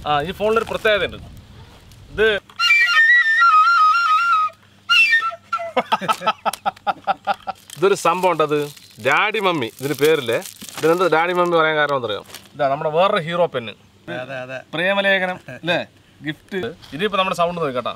ആ ഈ ഫോണിലൊരു പ്രത്യേകത ഉണ്ട് ഇത് ഇതൊരു സംഭവം ഉണ്ട് അത് ഡാഡി മമ്മി ഇതിന് പേരില്ലേ ഇതിനെന്താ ഡാഡി മമ്മി പറയാൻ കാരണം എന്തറിയാം ഇതാ നമ്മുടെ വേറൊരു ഹീറോ പെണ്ണ് അതെ അതെ പ്രേമലേഖനം അല്ലേ ഗിഫ്റ്റ് ഇതിപ്പോ നമ്മുടെ സൗണ്ട് നോക്കി കേട്ടാ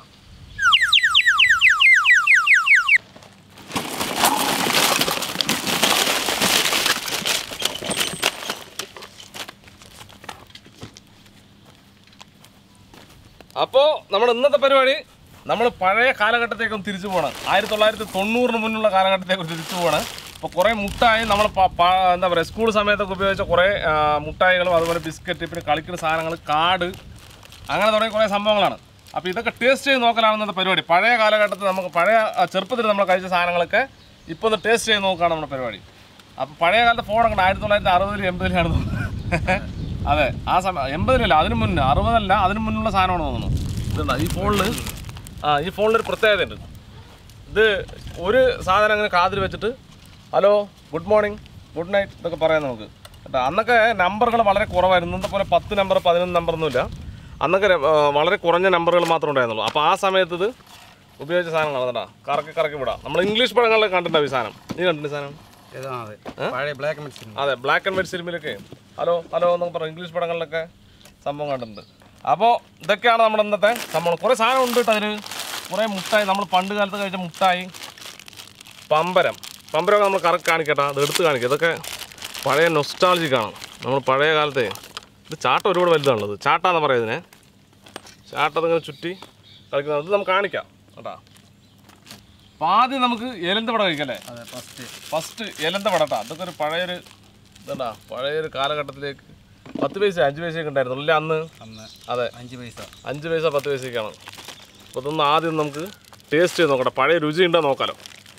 അപ്പോ നമ്മുടെ ഇന്നത്തെ പരിപാടി നമ്മൾ പഴയ കാലഘട്ടത്തേക്കും തിരിച്ചു പോകണം ആയിരത്തി തൊള്ളായിരത്തി തൊണ്ണൂറിന് മുന്നുള്ള കാലഘട്ടത്തേക്ക് തിരിച്ചു പോകണം അപ്പോൾ കുറേ മുട്ടായി നമ്മൾ എന്താ പറയുക സ്കൂൾ സമയത്തൊക്കെ ഉപയോഗിച്ച കുറേ ആ, മുട്ടായികളും അതുപോലെ ബിസ്ക്കറ്റ് പിന്നെ കളിക്കുന്ന സാധനങ്ങൾ കാട് അങ്ങനെ തുടങ്ങിയ കുറേ സംഭവങ്ങളാണ് അപ്പോൾ ഇതൊക്കെ ടേസ്റ്റ് ചെയ്ത് നോക്കലാണ് ഇന്നത്തെ പരിപാടി പഴയ കാലഘട്ടത്തിൽ നമുക്ക് പഴയ ആ, ചെറുപ്പത്തിൽ നമ്മൾ കഴിച്ച സാധനങ്ങളൊക്കെ ഇപ്പോൾ ഒന്ന് ടേസ്റ്റ് ചെയ്ത് നോക്കുകയാണ് നമ്മുടെ പരിപാടി അപ്പോൾ പഴയ കാലത്തെ ഫോണൊക്കെ ആയിരത്തി തൊള്ളായിരത്തി അറുപതിൽ എൺപതിലാണ് തോന്നുന്നത് അതെ ആ സമയം എൺപതിലല്ല അതിന് മുന്നേ അറുപതല്ല അതിന് മുന്നുള്ള സാധനമാണ് തോന്നുന്നു ഇതുണ്ടാ ഈ ഫോണിൽ ആ ഈ ഫോണിലൊരു പ്രത്യേകത ഉണ്ട് ഇത് ഒരു സാധനം അങ്ങനെ കാതിൽ വെച്ചിട്ട് hello good morning good night ഇതൊക്കെ പറയാം നമുക്ക് കേട്ടോ അന്നൊക്കെ നമ്പറുകൾ വളരെ കുറവായിരുന്നു ഇന്നത്തെ പോലെ പത്ത് നമ്പർ പതിനൊന്ന് നമ്പറൊന്നുമില്ല അന്നൊക്കെ ര- ആ, വളരെ കുറഞ്ഞ നമ്പറുകൾ മാത്രമേ ഉണ്ടായിരുന്നുള്ളൂ അപ്പോൾ ആ സമയത്ത് ഇത് ഉപയോഗിച്ച സാധനങ്ങളാണ് കേട്ടോ കറക്കി കറക്കി വിടാം നമ്മൾ ഇംഗ്ലീഷ് പടങ്ങളിലൊക്കെ കണ്ടിട്ടുണ്ടാവും ഈ സാധനം നീ കണ്ടിട്ടുണ്ട് ഈ സാധനം ഇതാ അതെ പഴയ ബ്ലാക്ക് മെഡിസിൻ അതെ ബ്ലാക്ക് ആൻഡ് വൈറ്റ് സിനിമയിലൊക്കെ ഹലോ ഹലോ എന്നൊക്കെ പറഞ്ഞു ഇംഗ്ലീഷ് പടങ്ങളിലൊക്കെ സംഭവം കണ്ടിട്ടുണ്ട് അപ്പോൾ ഇതൊക്കെയാണ് നമ്മുടെ ഇന്നത്തെ സംഭവം കുറേ സാധനം ഉണ്ട് കേട്ടോ അതിൽ കുറേ മുട്ടായി നമ്മൾ പണ്ട് കാലത്ത് കഴിച്ച മുട്ടായി പമ്പരം പമ്പരമൊക്കെ നമ്മൾ കറക്റ്റ് കാണിക്കട്ടെ അത് എടുത്ത് കാണിക്കുക ഇതൊക്കെ പഴയ നൊസ്റ്റാളജിക്കാണ് നമ്മൾ പഴയ കാലത്തെ ഇത് ചാട്ട ഒരുപാട് വലുതാണുള്ളത് ചാട്ടാന്ന് പറയുന്നതിനെ ചാട്ടത്തിങ്ങനെ ചുറ്റി കളിക്കുന്നത് അത് നമുക്ക് കാണിക്കാം കേട്ടാ അപ്പോൾ ആദ്യം നമുക്ക് എലന്ത പടം കഴിക്കല്ലേ അതെ ഫസ്റ്റ് ഫസ്റ്റ് എലന്ത പടട്ടാ അതൊക്കെ ഒരു പഴയൊരു ഇതാ പഴയൊരു കാലഘട്ടത്തിലേക്ക് പത്ത് പൈസ അഞ്ച് പൈസയൊക്കെ ഉണ്ടായിരുന്നു അല്ലേ അന്ന് അന്ന് അതെ അഞ്ച് പൈസ അഞ്ച് പൈസ പത്ത് പൈസയൊക്കെയാണ് അപ്പോൾ ഇതൊന്ന് ആദ്യം നമുക്ക് ടേസ്റ്റ് ചെയ്ത് നോക്കട്ടെ പഴയ രുചി ഉണ്ടോ നോക്കാലോ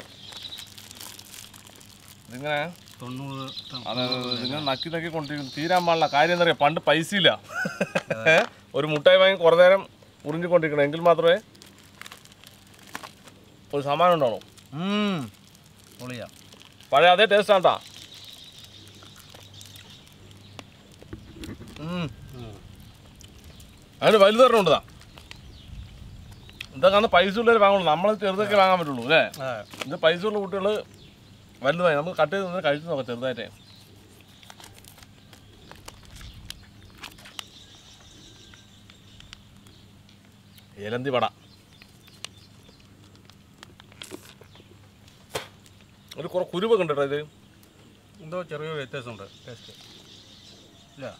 ഇതിങ്ങനെ തൊണ്ണൂറ് അതെ അതെ, അതെ, ഇതിങ്ങനെ നക്കി നക്കി കൊണ്ടിരിക്കുന്നു തീരാൻ പാടില്ല കാര്യം എന്താ പറയുക പണ്ട് പൈസ ഇല്ല ഒരു മുട്ടായി വാങ്ങി കുറേ നേരം ഉറിഞ്ഞിക്കൊണ്ടിരിക്കണം എങ്കിൽ മാത്രമേ ഒരു സമാനം ഉണ്ടാവുള്ളൂ ഉം. പൊളിയാ പഴയ അതേ ടേസ്റ്റ് ആണ്ടാ അതിന് വലുതരണം ഉണ്ടതാ ഇതൊക്കെ അന്ന് പൈസ ഉള്ളവർ വാങ്ങുള്ളൂ നമ്മൾ ചെറുതൊക്കെ വാങ്ങാൻ പറ്റുള്ളൂ അല്ലേ അതെ ഇത് പൈസ ഉള്ള കുട്ടികൾ വലുതായി നമുക്ക് കട്ട് ചെയ്ത് നിന്ന് കഴിച്ചു നോക്കാം ചെറുതായിട്ടേ ഏലന്തി വട ഒരു കുറെ കുരുവൊക്കെ ഉണ്ട് കേട്ടോ ഇത് എന്തോ ചെറിയ വ്യത്യാസമുണ്ട് ടേസ്റ്റ് ഇല്ല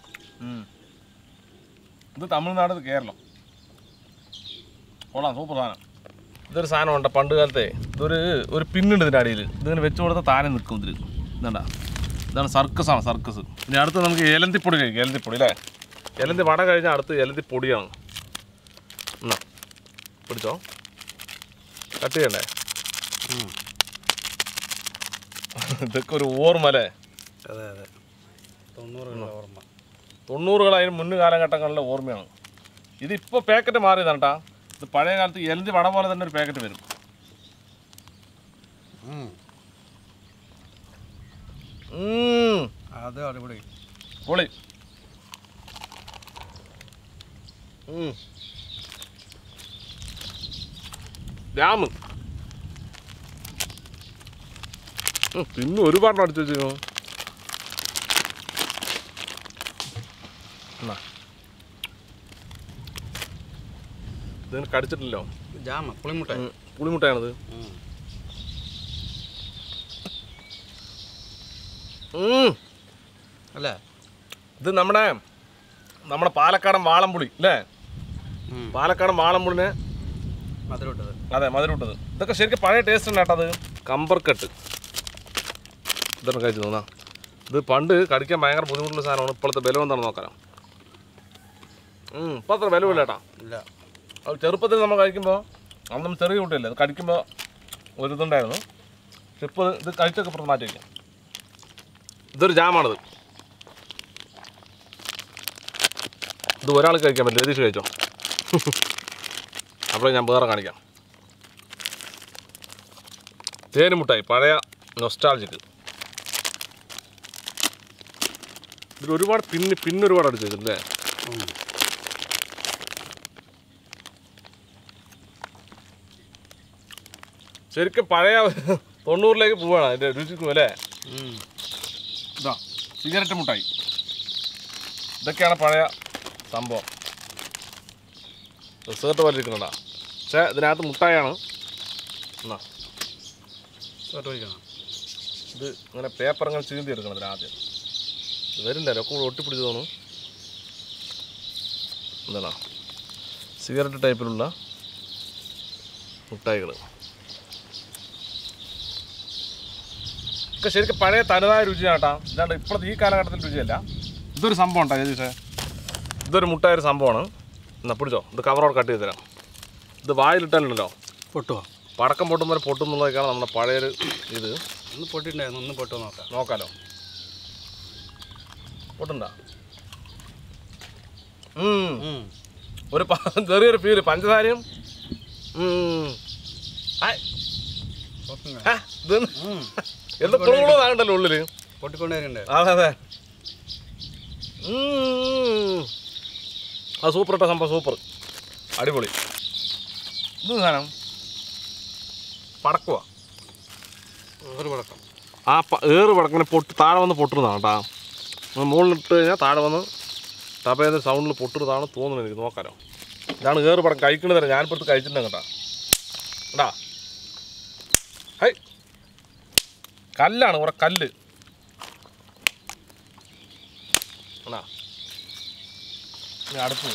ഇത് തമിഴ്നാട് ഇത് കേരളം കൊള്ളാം സൂപ്പർ സാധനം ഇതൊരു സാധനമുണ്ട് പണ്ട് കാലത്തെ ഇതൊരു ഒരു പിന്നുണ്ട് ഇതിൻ്റെ അടിയിൽ ഇതിങ്ങനെ വെച്ച് കൊടുത്താൽ താനെ നിൽക്കും ഇതിൽ ഇതണ്ട ഇതാണ് സർക്കസ് ആണ് സർക്കസ് ഇനി അടുത്ത് നമുക്ക് ഏലന്തിപ്പൊടി കഴിക്കാം ഏലന്തിപ്പൊടി അല്ലേ ഏലന്തി വട കഴിഞ്ഞാൽ അടുത്ത് ഏലന്തിപ്പൊടിയാണ് എന്നാ പിടിച്ചോ കട്ട് ചെയ്യണ്ടേ ഉം. ഇതൊക്കെ ഒരു ഓർമ്മ അല്ലേ അതെ അതെ തൊണ്ണൂറുകളുടെ ഓർമ്മ തൊണ്ണൂറുകൾ അതിന് മുൻ കാലഘട്ടങ്ങളിലെ ഓർമ്മയാണ് ഇതിപ്പോൾ പാക്കറ്റ് മാറിയതാണ് കേട്ടാ ഇത് പഴയ കാലത്ത് എലന്തി വട പോലെ തന്നെ ഒരു പാക്കറ്റ് വരും ഉം. ഉം, അത് അടിപൊളി പൊളി ഉം. രാമ് ഉം, പിന്നെ ഒരുപാട് അടിച്ചു വെച്ചിരുന്നു എന്നാ. ഇതിന് കടിച്ചിട്ടില്ലോ ജാമ പുളിമുട്ടായി ഉം, പുളിമുട്ടയാണത് ഉം. ഉം. അല്ലേ ഇത് നമ്മുടെ നമ്മുടെ പാലക്കാടൻ വാളംപുളി അല്ലേ ഉം. പാലക്കാടൻ വാളംപുളിനെ മധുരം ഇട്ടത് അതെ മധുരമിട്ടത് ഇതൊക്കെ ശരിക്കും പഴയ ടേസ്റ്റ് ഉണ്ട് കേട്ടോ അത് കമ്പർക്കട്ട് ഇതൊക്കെ കഴിച്ചു തോന്നാ ഇത് പണ്ട് കടിക്കാൻ ഭയങ്കര ബുദ്ധിമുട്ടുള്ള സാധനമാണ് ഇപ്പോഴത്തെ ബലം എന്താണെന്ന് നോക്കാം ഇപ്പം അത്ര ബലമില്ല കേട്ടാ ഇല്ല അത് ചെറുപ്പത്തിൽ നമ്മൾ കഴിക്കുമ്പോൾ അന്ന് നമ്മൾ ചെറിയ കുട്ടിയല്ലേ അത് കടിക്കുമ്പോൾ ഒരു ഇതുണ്ടായിരുന്നു പക്ഷെ ഇപ്പോൾ ഇത് കഴിച്ചൊക്കെ പുറത്ത് മാറ്റി വയ്ക്കാം ഇതൊരു ജാമാണിത് ഇത് ഒരാൾ കഴിക്കാൻ പറ്റില്ല രതീഷ് കഴിച്ചോ അപ്പോൾ ഞാൻ വേറെ കാണിക്കാം തേനുമുട്ടായി പഴയ നൊസ്റ്റാൾജിക്ക് ഇതിൽ ഒരുപാട് പിന്ന് പിന്നൊരുപാട് അടിച്ചു വെച്ചില്ലേ ഉം. ശരിക്കും പഴയ തൊണ്ണൂറിലേക്ക് പോവാണ് അതിൻ്റെ രുചിക്കും അല്ലേ ഉം. ഇതാ സിഗരറ്റ് മുട്ടായി ഇതൊക്കെയാണ് പഴയ സംഭവം റിസേർട്ട് പോലെ ഇരിക്കുന്നുണ്ടാ പക്ഷേ ഇതിനകത്ത് മുട്ടായാണ് എന്നാ ചോട്ട് ഒഴിക്കണം ഇത് ഇങ്ങനെ പേപ്പർ ഇങ്ങനെ ചീന്തി എടുക്കണം ഇതിന് ആദ്യം ഇത് വരില്ല ഒക്കെ കൂടെ ഒട്ടിപ്പിടിച്ച് തോന്നും എന്താണ് സിഗരറ്റ് ടൈപ്പിലുള്ള മുട്ടായികൾ ഒക്കെ ശരിക്കും പഴയ തനതായ രുചിയാണ് കേട്ടോ ഇതാണ്ട് ഇപ്പോഴത്തെ ഈ കാലഘട്ടത്തിൽ രുചിയല്ല ഇതൊരു സംഭവം ഉണ്ടോ ജതീഷേ ഇതൊരു മുട്ടായ ഒരു സംഭവമാണ് എന്നാ പിടിച്ചോ ഇത് കവറോട് കട്ട് ചെയ്ത് തരാം ഇത് വായിലിട്ടാലുണ്ടല്ലോ പൊട്ടുവോ പടക്കം പൊട്ടുമ്പോൾ പൊട്ടുന്നുള്ളതൊക്കെയാണ് നമ്മുടെ പഴയൊരു ഇത് ഒന്ന് പൊട്ടിയിട്ടുണ്ടായിരുന്നു ഒന്ന് പൊട്ടുമോ നോക്കാം നോക്കാലോ പൊട്ടുണ്ട ഉം. ഒരു പ- ചെറിയൊരു ഫീല് പഞ്ചസാരയും ഉം. ആയ്. പൊട്ടുന്നു. ആ, ഇതൊന്ന് ഉം. എന്ത് പുളുകുളതാകണ്ടല്ലോ ഉള്ളില് പൊട്ടിക്കൊണ്ടേരുണ്ട് അതെ അതെ ഉം. ആ സൂപ്പർ ഇട്ട സംഭവം സൂപ്പർ അടിപൊളി ഇത് സാധനം പടക്കുവാ ഒരു പടക്കം ആ പ- ഏറ് പടക്കനെ പൊട്ടി താഴെ വന്ന് പൊട്ടുന്നതാണ് കേട്ടോ മുകളിലിട്ട് കഴിഞ്ഞാൽ താഴെ വന്ന് തപ്പേന്ന് സൗണ്ടിൽ പൊട്ടുന്നതാണ് തോന്നുന്നത് എനിക്ക് നോക്കാലോ ഇതാണ് ഏറ് പടക്കം കഴിക്കണ തരാം ഞാനിപ്പോൾ എടുത്ത് കഴിച്ചിട്ടുണ്ട് കേട്ടോ കേട്ടാ ഹൈ കല്ലാണ് കുറെ കല്ല് കേട്ടാ ഇനി അടുപ്പ്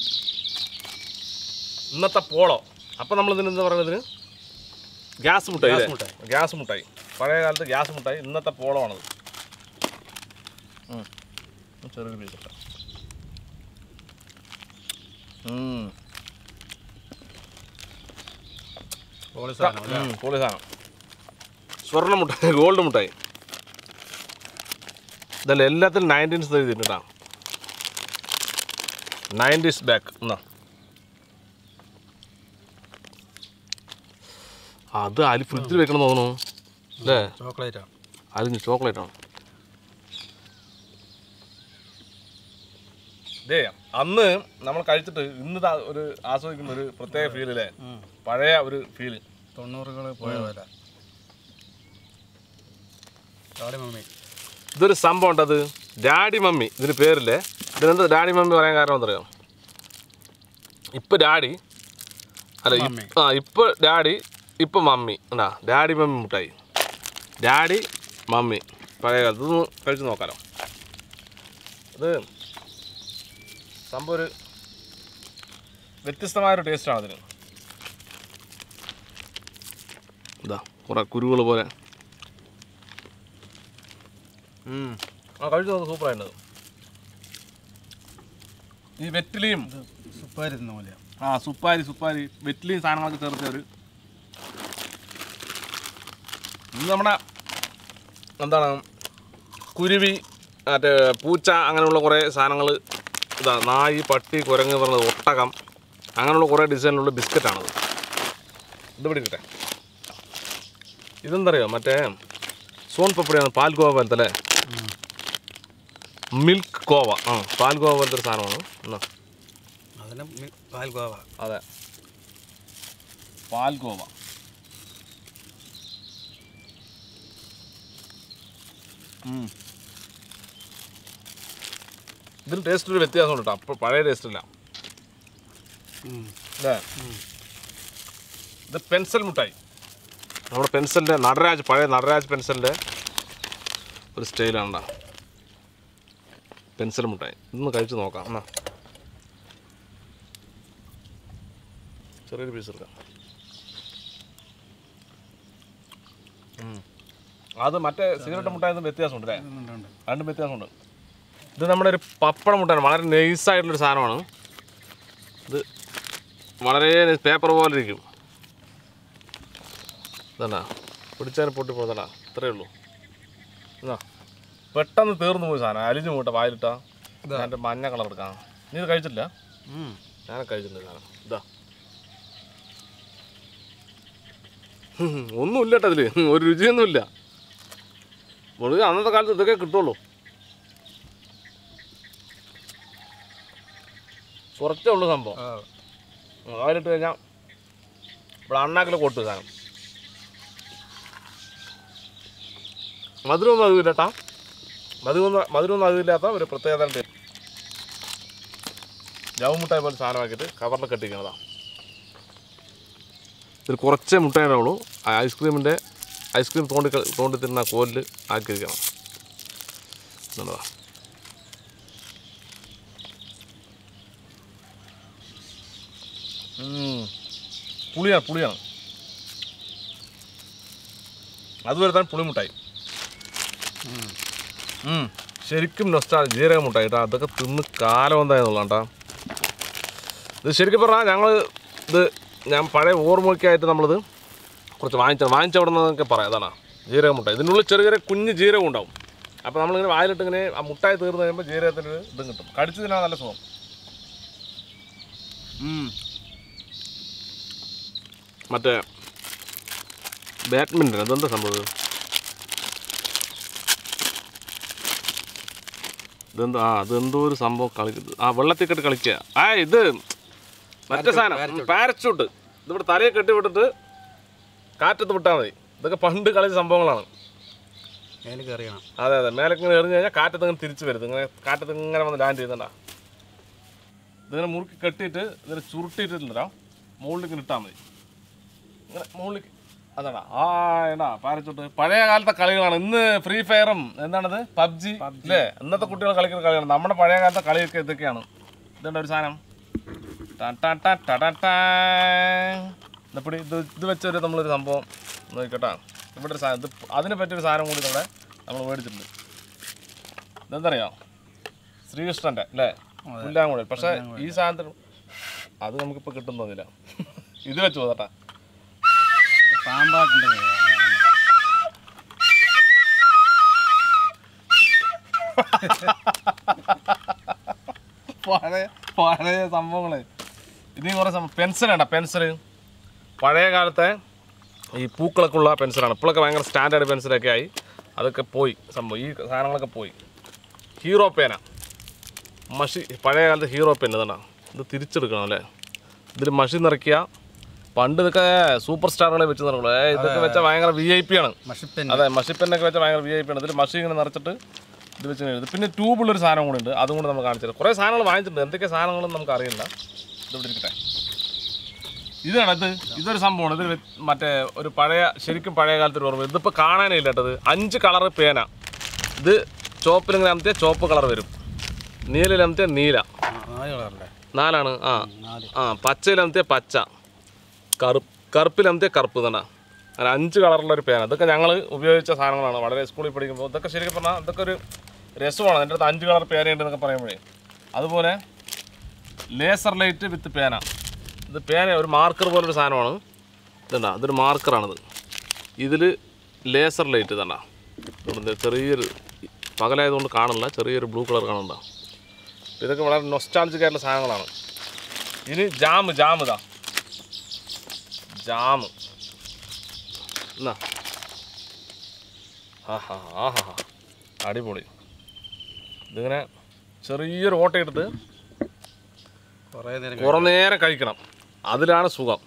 ഇന്നത്തെ പോളോ അപ്പം നമ്മൾ ഇതിന് എന്താ പറയുന്നത് ഇതിന് ഗ്യാസ് മുട്ടായി ഗ്യാസ് അല്ലേ? മുട്ടായി. ഗ്യാസ് മുട്ടായി പഴയ കാലത്ത് ഗ്യാസ് മുട്ടായി ഇന്നത്തെ പോളമാണത് ഉം. ഒരു ചെറിയൊരു പീസ് ഇട്ടാ ഉം. പോളി സാധനം അല്ലേ? ഉം, പൊളി സാധനം സ്വർണ്ണ മുട്ടായി ഗോൾഡ് മുട്ടായി ഇതല്ല എല്ലാത്തിലും നയൻറ്റീൻസ് എഴുതിയിട്ടാ നയൻറ്റീസ് ബാക്ക് എന്നാ അത് അലി ഫ്രിഡ്ജിൽ വെക്കണം തോന്നുന്നു അല്ലേ ചോക്ലേറ്റാ അതിന് ചോക്ലേറ്റ് ആണ് ദേ അന്ന് നമ്മൾ കഴിച്ചിട്ട് ഇന്ന് ദാ ഒരു ആസ്വദിക്കുന്ന ഒരു പ്രത്യേക ഫീൽ അല്ലേ ഉം. പഴയ ഒരു ഫീല് തൊണ്ണൂറുകൾ പോയ പോലെ ചാടി മമ്മി ഇതൊരു സംഭവം ഉണ്ട് അത് ഡാഡി മമ്മി ഇതിന് പേരില്ലേ ഇതിനെന്താ ഡാഡി മമ്മി പറയാൻ കാരണം എന്തറിയാം ഇപ്പൊ ഡാഡി അല്ല ഇ- മമ്മി. ആ ഇപ്പൊ ഡാഡി ഇപ്പൊ മമ്മി ഉണ്ടാ ഡാഡി മമ്മി മുട്ടായി ഡാഡി മമ്മി പഴയ കാലത്ത് ഇതൊന്ന് കഴിച്ച് നോക്കാലോ ഇത് സംഭവം ഒരു വ്യത്യസ്തമായൊരു ടേസ്റ്റാണ് അതിന് ഇതാ കുറെ കുരുകൾ പോലെ ഉം. ആ കഴിച്ചു നോക്ക് സൂപ്പറായിട്ടുണ്ട് ഈ വെറ്റിലിയും സുപ്പാരി തിന്ന പോലെയാ ആ സുപ്പാരി സുപ്പാരി വെറ്റിലിയും സാധനങ്ങളൊക്കെ ചേർത്ത ഒരു ഇത് നമ്മുടെ എന്താണ് കുരുവി മറ്റേ പൂച്ച അങ്ങനെയുള്ള കുറേ സാധനങ്ങൾ ഇതാ നായി പട്ടി കുരങ്ങ് പറഞ്ഞത് ഒട്ടകം അങ്ങനെയുള്ള കുറേ ഡിസൈനിലുള്ള ബിസ്ക്കറ്റാണത് ഇത് പിടിക്കട്ടെ ഇതെന്തറിയോ മറ്റേ സോൺ പപ്പടിയാണ് പാൽ ഗോവ പോലത്തെ അല്ലേ മിൽക്ക് കോവ ആ പാൽ ഗോവ പോലത്തെ ഒരു സാധനമാണ് എന്നാ അതിന് മി- പാൽ ഗോവ അതെ പാൽ ഗോവ ഇതിന് ടേസ്റ്റ് ഒരു വ്യത്യാസമുണ്ട് കേട്ടോ അപ്പോൾ പഴയ ടേസ്റ്റ് ഇല്ല ഉം. അല്ലേ ഇത് പെൻസിൽ മുട്ടായി നമ്മുടെ പെൻസിലിൻ്റെ നടരാജ് പഴയ നടരാജ് പെൻസിലിൻ്റെ ഒരു സ്റ്റൈലാണ് ട്ടാ. പെൻസിൽ മുട്ടായി ഇതൊന്ന് കഴിച്ച് നോക്കാം എന്നാ ചെറിയൊരു പീസ് എടുക്കാം ഉം. അത് മറ്റേ സിഗരറ്റ് മുട്ടായി വ്യത്യാസമുണ്ട് അല്ലേ ഉണ്ട്, ഉണ്ട്. രണ്ടും വ്യത്യാസമുണ്ട് ഇത് നമ്മുടെ ഒരു പപ്പട മുട്ടാണ് വളരെ നൈസായിട്ടുള്ളൊരു സാധനമാണ് ഇത് വളരെ പേപ്പർ പോലെ ഇരിക്കും ഇതാ പിടിച്ചാലും പൊട്ടി പോകത്തടാ ഇത്രയേ ഉള്ളൂ എന്നാ പെട്ടെന്ന് തീർന്നു പോയി സാധനം അലിഞ്ഞു പോട്ടെ വായിലിട്ടാ ഇതാ. ഞാൻ മഞ്ഞ കളർ എടുക്കാം നീ ഇത് കഴിച്ചില്ല ഉം. ഞാൻ കഴിച്ചിട്ടുണ്ട് സാധനം ഇതാ ഹും, ഒന്നുമില്ല കേട്ടോ ഇതില് ഹും, ഒരു രുചിയൊന്നുമില്ല മുഴുവൻ അന്നത്തെ കാലത്ത് ഇതൊക്കെ കിട്ടുള്ളൂ കുറച്ചേ ഉള്ളൂ സംഭവം ആ, അതിലിട്ട് കഴിഞ്ഞാൽ ഇവിടെ അണ്ണാക്കിൽ കൊട്ടു സാധനം മധുരമൊന്നും അതില്ല കേട്ടാ മധുരമൊന്നും മധുരമൊന്നും അതില്ലാത്ത ഒരു പ്രത്യേകത ഉണ്ട് ജവ് മുട്ടായി പോലെ സാധനമാക്കിയിട്ട് കവറിൽ കെട്ടിക്കണതാ ഇതിൽ കുറച്ചേ മുട്ടായി ഉണ്ടാവുള്ളൂ ആ ഐസ്ക്രീമിൻ്റെ ഐസ്ക്രീം തോണ്ടി ക- തോണ്ടി തിന്ന കോലിൽ ആക്കിയിരിക്കണം എന്നുള്ളതാ ഉം. പുളിയാണ് പുളിയാണ് അതുവരെ തന്നെ പുളിമുട്ടായി ഉം. ശരിക്കും നൊസ്റ്റാ ജീരക മുട്ടായി കേട്ടോ അതൊക്കെ തിന്ന് കാലം എന്തായെന്നുള്ള കേട്ടോ ഇത് ശരിക്കും പറഞ്ഞാൽ ഞങ്ങൾ ഇത് ഞാൻ പഴയ ഓർമ്മയ്ക്കായിട്ട് നമ്മളിത് കുറച്ച് വാങ്ങിച്ച വാങ്ങിച്ച അവിടെ നിന്നൊക്കെ പറയാം അതാണ് ജീരക മുട്ടായി ഇതിനുള്ളിൽ ചെറിയ ചെറിയ കുഞ്ഞ് ജീരകം ഉണ്ടാവും അപ്പോൾ നമ്മളിങ്ങനെ വായിലിട്ട് ഇങ്ങനെ ആ മുട്ടായി തീർന്ന് കഴിയുമ്പോൾ ജീരകത്തിൻ്റെ ഒരു ഇതും കിട്ടും കടിച്ചു തിന്നാൻ നല്ല സുഖം ഉം. മറ്റേ ബാഡ്മിൻ്റൺ അതെന്താ സംഭവം ഇത്? ഇതെന്തോ ആ അതെന്തോ ഒരു സംഭവം കളിക്കുന്നത് ആ വെള്ളത്തിൽ കെട്ടി കളിക്കുക ആ ഇത് മറ്റേ സാധനം പാരച്ചൂട്ട് ഇതിവിടെ തലയെ കെട്ടി വിട്ടിട്ട് കാറ്റത്ത് വിട്ടാൽ മതി ഇതൊക്കെ പണ്ട് കളിച്ച സംഭവങ്ങളാണ് എനിക്ക് അറിയണം അതെ അതെ മേലേക്ക് ഇങ്ങനെ എറിഞ്ഞു കഴിഞ്ഞാൽ കാറ്റത്ത് ഇങ്ങനെ തിരിച്ചു വരുന്നത് ഇങ്ങനെ കാറ്റത്ത് ഇങ്ങനെ വന്ന് ലാൻഡ് ചെയ്യുന്നുണ്ടാ ഇതിങ്ങനെ മുറുക്കി കെട്ടിയിട്ട് ഇതിനെ ചുരുട്ടിയിട്ടില്ല മുകളിൽ ഇങ്ങനെ ഇട്ടാൽ മതി ഇങ്ങനെ മുകളിൽ അതാടാ ആ ഏടാ പാരച്ചൂട്ട് പഴയ കാലത്തെ കളികളാണ് ഇന്ന് ഫ്രീ ഫയറും എന്താണത് പബ്ജി അല്ലേ ഇന്നത്തെ കുട്ടികൾ കളിക്കുന്ന കളികളാണ് നമ്മുടെ പഴയ കാലത്തെ കളിയൊക്കെ ഇതൊക്കെയാണ് ഇതുണ്ട് ഒരു സാധനം ടാ ടാ ടാ ടാ ടാ ടാ. ഇതപ്പടി ഇത് ഇത് വെച്ചൊരു നമ്മളൊരു സംഭവം നോക്കട്ടാ ഇവിടെ ഒരു സാധനം ഇത് അതിനെ പറ്റിയൊരു സാധനം കൂടി ഇവിടെ നമ്മൾ മേടിച്ചിട്ടുണ്ട് ഇതെന്തറിയോ ശ്രീകൃഷ്ണൻ്റെ അല്ലേ പുല്ലാങ്കുഴൽ പക്ഷേ ഈ സാധനത്തിന് അത് നമുക്കിപ്പോൾ കിട്ടുന്നതില്ല ഇത് വെച്ച് പോകട്ടാ ഇത് പാമ്പാട്ടിൻ്റെ കയ്യിലാ. പഴയ പഴയ സംഭവങ്ങള് ഇനി കുറേ സംഭവം പെൻസിലാണ് പെൻസിൽ പഴയ കാലത്തെ ഈ പൂക്കളൊക്കെ ഉള്ള പെൻസിലാണ് ഇപ്പോഴൊക്കെ ഭയങ്കര സ്റ്റാൻഡേർഡ് പെൻസിലൊക്കെ ആയി അതൊക്കെ പോയി സംഭവം ഈ സാധനങ്ങളൊക്കെ പോയി ഹീറോ പേന മഷി പഴയ കാലത്തെ ഹീറോ പെൻ ഇതാണ് ഇത് തിരിച്ചെടുക്കണം അല്ലേ ഇതിൽ മഷി നിറയ്ക്കുക പണ്ട് ഇതൊക്കെ സൂപ്പർ സ്റ്റാറുകളെ വെച്ച് നിറക്കുള്ളൂ ഏ, ഇതൊക്കെ വെച്ചാൽ ഭയങ്കര വി ഐ പി ആണ് മഷിപ്പൻ അതെ മഷിപ്പെന്നൊക്കെ വെച്ചാൽ ഭയങ്കര വി ഐ പി ആണ് ഇതിൽ മഷി ഇങ്ങനെ നിറച്ചിട്ട് ഇത് വെച്ച് ഇങ്ങനെ എഴുതും പിന്നെ ട്യൂബുള്ളൊരു സാധനം കൂടി ഉണ്ട് അതും കൂടി നമുക്ക് കാണിച്ചത് കുറേ സാധനങ്ങൾ വാങ്ങിച്ചിട്ടുണ്ട് എന്തൊക്കെ സാധനങ്ങളും നമുക്ക് അറിയില്ല ഇത് ഇവിടെ ഇരിക്കട്ടെ ഇതാണ് ഇത് ഇതൊരു സംഭവമാണ് ഇത് വ്യ- മറ്റേ ഒരു പഴയ ശരിക്കും പഴയ കാലത്ത് ഒരു ഓർമ്മ ഇതിപ്പോൾ കാണാനേ ഇല്ല കേട്ടത് അഞ്ച് കളർ പേന ഇത് ചോപ്പിലിങ്ങനെ അമത്തിയ ചോപ്പ് കളർ വരും നീലയിലമത്തിയ നീല ആ, നാല് കളറല്ലേ നാലാണ് ആ നാല് ആ പച്ചയിലമത്തിയ പച്ച കറുപ്പ് കറുപ്പിലമത്തിയ കറുപ്പ് തന്നെ അങ്ങനെ അഞ്ച് കളറുള്ള ഒരു പേന ഇതൊക്കെ ഞങ്ങൾ ഉപയോഗിച്ച സാധനങ്ങളാണ് വളരെ സ്കൂളിൽ പഠിക്കുമ്പോൾ ഇതൊക്കെ ശരിക്കും പറഞ്ഞാൽ ഇതൊക്കെ ഒരു രസമാണ് എൻ്റെ അടുത്ത് അഞ്ച് കളർ പേനയുണ്ട് എന്നൊക്കെ പറയുമ്പോഴേ അതുപോലെ ലേസർ ലൈറ്റ് വിത്ത് പേന ഇത് പേന ഒരു മാർക്കർ പോലൊരു സാധനമാണ് ഇതുണ്ടാ ഇതൊരു മാർക്കറാണിത് ഇതിൽ ലേസർ ലൈറ്റ് ഇതണ്ടാ ഇതുണ്ട് ചെറിയൊരു പകലായതുകൊണ്ട് കാണില്ല ചെറിയൊരു ബ്ലൂ കളർ കാണുന്നുണ്ടോ ഇതൊക്കെ വളരെ നൊസ്റ്റാൾജിക് ആയിട്ടുള്ള സാധനങ്ങളാണ് ഇനി ജാം ജാം ഇതാ ജാം എന്നാ ആഹാ ആഹാ അടിപൊളി ഇതിങ്ങനെ ചെറിയൊരു ഓട്ട എടുത്ത് കുറേ നേരം കുറേ നേരം കഴിക്കണം അതിലാണ് സുഖം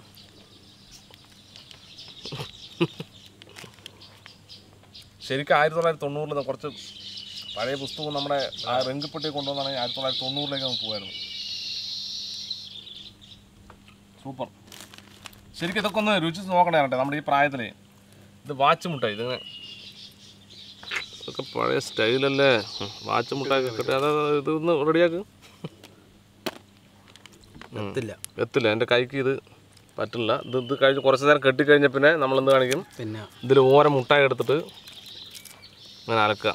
ശരിക്കും ആയിരത്തി തൊള്ളായിരത്തി തൊണ്ണൂറിൽ കുറച്ച് പഴയ പുസ്തകം നമ്മുടെ ആ രംഗപ്പെട്ടി കൊണ്ടുവന്നാണെങ്കിൽ ആയിരത്തി തൊള്ളായിരത്തി തൊണ്ണൂറിലേക്ക് നമുക്ക് പോകുമായിരുന്നു സൂപ്പർ ശരിക്കും ഇതൊക്കെ ഒന്ന് രുചിച്ച് നോക്കണേ കേട്ടോ നമ്മുടെ ഈ പ്രായത്തിൽ ഇത് വാച്ച് മുട്ടായി ഇതിങ്ങനെ ഇതൊക്കെ പഴയ സ്റ്റൈലല്ലേ വാച്ച് മുട്ടായി കിട്ടെ അതാ ഇതൊന്ന് റെഡിയാക്ക് എത്തില്ല എത്തില്ല എൻ്റെ കൈക്ക് ഇത് പറ്റില്ല ഇത് ഇത് കഴിഞ്ഞ് കുറച്ച് നേരം കെട്ടിക്കഴിഞ്ഞ പിന്നെ നമ്മൾ എന്ത് കാണിക്കും പിന്നെ ഇതിൽ ഓരോ മുട്ടായി എടുത്തിട്ട് ഇങ്ങനെ അലക്കുക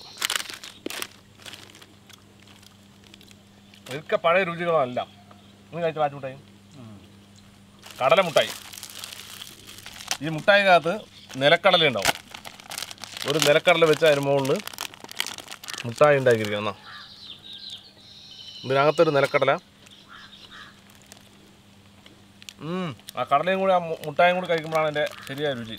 ഇതൊക്കെ പഴയ രുചികളല്ല നിങ്ങൾ കഴിച്ച വാച്ച് മുട്ടായി കടല മുട്ടായി ഈ മുട്ടായിക്കകത്ത് നിലക്കടല ഉണ്ടാവും ഒരു നിലക്കടല വെച്ച് അതിന് മുകളിൽ മുട്ടായി ഉണ്ടാക്കിയിരിക്കണം എന്നാ ഇതിനകത്തൊരു നിലക്കടല ഉം, ആ കടലയും കൂടി ആ മു- മുട്ടായും കൂടി കഴിക്കുമ്പോഴാണ് എൻ്റെ ശരിയായ രുചി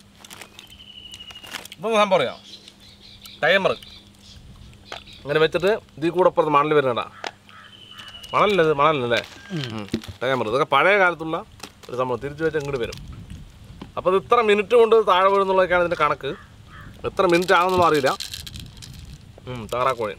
ഇപ്പം സംഭവം പറയാം ടൈമർ അങ്ങനെ വെച്ചിട്ട് ഇതിൽ കൂടെ അപ്പുറത്ത് മണൽ വരുന്നതാ മണലല്ലേ ഇത് മണലല്ലേ ടൈമർ ഇതൊക്കെ പഴയ കാലത്തുള്ള ഒരു സംഭവം തിരിച്ചു വെച്ച് ഇങ്ങോട്ട് വരും അപ്പോൾ ഇത് ഇത്ര മിനിറ്റ് കൊണ്ട് താഴെ വീഴുന്നുള്ളതൊക്കെയാണ് ഇതിൻ്റെ കണക്ക് എത്ര മിനിറ്റ് ആകുമെന്നൊന്നും അറിയില്ല ഉം, താറാക്കോഴി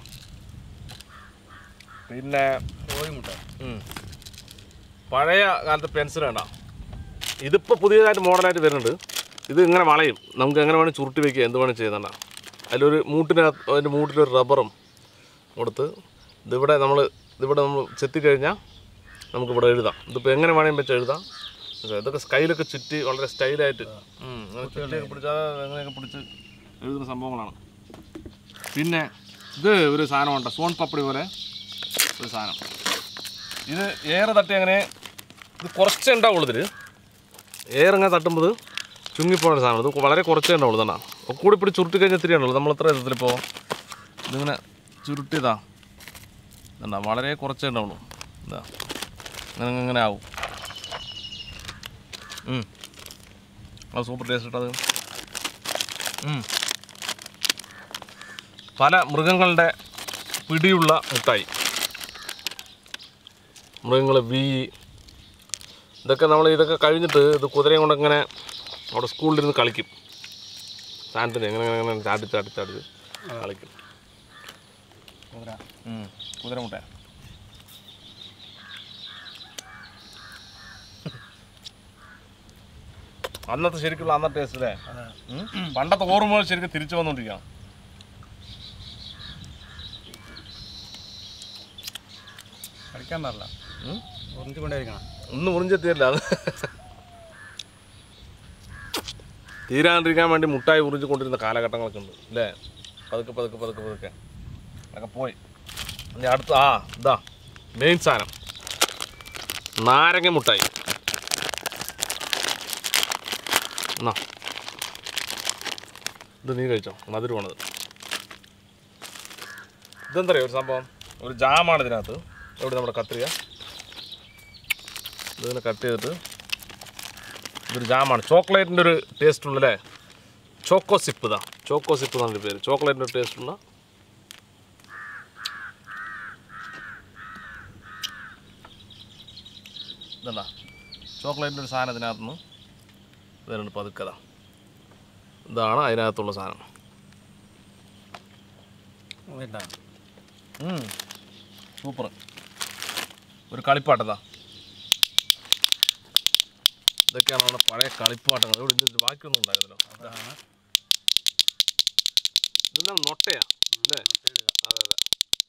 പിന്നെ കോഴിമുട്ട ഉം. പഴയ കാലത്തെ പെൻസിൽ വേണ്ട ഇതിപ്പോൾ പുതിയതായിട്ട് മോഡലായിട്ട് വരുന്നുണ്ട് ഇത് ഇങ്ങനെ വളയും നമുക്ക് എങ്ങനെ വേണമെങ്കിൽ ചുരുട്ടി വയ്ക്കുക എന്ത് വേണമെങ്കിൽ ചെയ്യുന്നുണ്ട അതിലൊരു മൂട്ടിനകത്ത് അതിൻ്റെ മൂട്ടിലൊരു റബ്ബറും കൊടുത്ത് ഇതിവിടെ നമ്മൾ ഇതിവിടെ നമ്മൾ ചെത്തിക്കഴിഞ്ഞാൽ നമുക്ക് ഇവിടെ എഴുതാം ഇതിപ്പോൾ എങ്ങനെ വേണമെങ്കിൽ വെച്ച് എഴുതാം ഇത് ഇതൊക്കെ സ്കൈലൊക്കെ ചുറ്റി വളരെ സ്റ്റൈലായിട്ട് ഉം, അങ്ങനെ ചുറ്റിയൊക്കെ പിടിച്ചാൽ അങ്ങനെയൊക്കെ പിടിച്ച് എഴുതുന്ന സംഭവങ്ങളാണ് പിന്നെ ഇത് ഒരു സാധനമുണ്ട് സോൺ പപ്പടി പോലെ ഒരു സാധനം ഇത് ഏറെ തട്ടി അങ്ങനെ ഇത് കുറച്ചേ ഉണ്ടാവുള്ളൂ ഇതിൽ ഏറെ അങ്ങനെ തട്ടുമ്പോൾ ഇത് ചുങ്ങിപ്പോണ സാധനം ഇത് വളരെ കുറച്ചേ ഉണ്ടാവുള്ളൂ തന്നെ കൂടി പിടി ചുരുട്ടി കഴിഞ്ഞാൽ ഇത്തിരി ഉള്ളൂ നമ്മൾ എത്ര ഇതിലിപ്പോൾ ഇതിങ്ങനെ ചുരുട്ടിയതാ എന്താ വളരെ കുറച്ചേ ഉണ്ടാവുള്ളൂ എന്താ അങ്ങനെ അങ്ങനെ ആവും ഉം. അത് സൂപ്പർ ടേസ്റ്റ് ഇട്ടത് ഉം. പല മൃഗങ്ങളുടെ പിടിയുള്ള മുട്ടായി മൃഗങ്ങൾ വീ ഇതൊക്കെ നമ്മൾ ഇതൊക്കെ കഴിഞ്ഞിട്ട് ഇത് കുതിരയും കൊണ്ട് ഇങ്ങനെ അവിടെ സ്കൂളിലിരുന്ന് കളിക്കും സാധനത്തിന് എങ്ങനെ എങ്ങനെ എങ്ങനെ ചാടി ചാടി ചാടി കളിക്കും കുതിര ഉം. കുതിര മുട്ട അന്നത്തെ ശരിക്കുള്ള അന്നത്തെ ടേസ്റ്റ് അല്ലേ അതെ ഉം? പണ്ടത്തെ ഓർമ്മകൾ ശരിക്കും തിരിച്ചു വന്നുകൊണ്ടിരിക്കുകയാണ് കളിക്കാൻ പാടില്ല ഉം? ഉറിഞ്ചി കൊണ്ടേയിരിക്കണം ഒന്നും ഉറിഞ്ചെത്തിയല്ല അത് തീരാണ്ടിരിക്കാൻ വേണ്ടി മുട്ടായി ഉറിഞ്ചു കൊണ്ടിരുന്ന കാലഘട്ടങ്ങളൊക്കെ ഉണ്ട് അല്ലേ പതുക്കെ പതുക്കെ പതുക്കെ പതുക്കെ അതൊക്കെ പോയി ഇനി അടുത്ത ആ ഇതാ മെയിൻ സാധനം നാരങ്ങ മുട്ടായി എന്നാ ഇത് നീ കഴിച്ചോ മധുരമാണത് ഇതെന്തറിയോ ഒരു സംഭവം ഒരു ജാമാണ് ഇതിനകത്ത് എവിടെ നമ്മുടെ കത്രിക ഇതിങ്ങനെ കട്ട് ചെയ്തിട്ട് ഇതൊരു ജാമാണ് ചോക്ലേറ്റിൻ്റെ ഒരു ടേസ്റ്റ് ഉള്ളല്ലേ ചോക്കോ സിപ്പ് ഇതാ ചോക്കോ സിപ്പ് എന്നാണ് പേര് ചോക്ലേറ്റിൻ്റെ ടേസ്റ്റ് ഉള്ള ഇതെന്താ ചോക്ലേറ്റിൻ്റെ ഒരു സാധനം ഇതിനകത്തുനിന്ന് വരുന്നുണ്ട് പതുക്കത ഇതാണ് അതിനകത്തുള്ള സാധനം വേണ്ട സൂപ്പർ ഒരു കളിപ്പാട്ടതാ ഇതൊക്കെയാണ് നമ്മുടെ പഴയ കളിപ്പാട്ടങ്ങൾ ഇവിടെ ഇതിൻ്റെ ബാക്കിയൊന്നും ഉണ്ടായിരുന്നല്ലോ അതാണ് ഇതെന്താണ് നൊട്ടയാ അല്ലേ അതെ അതെ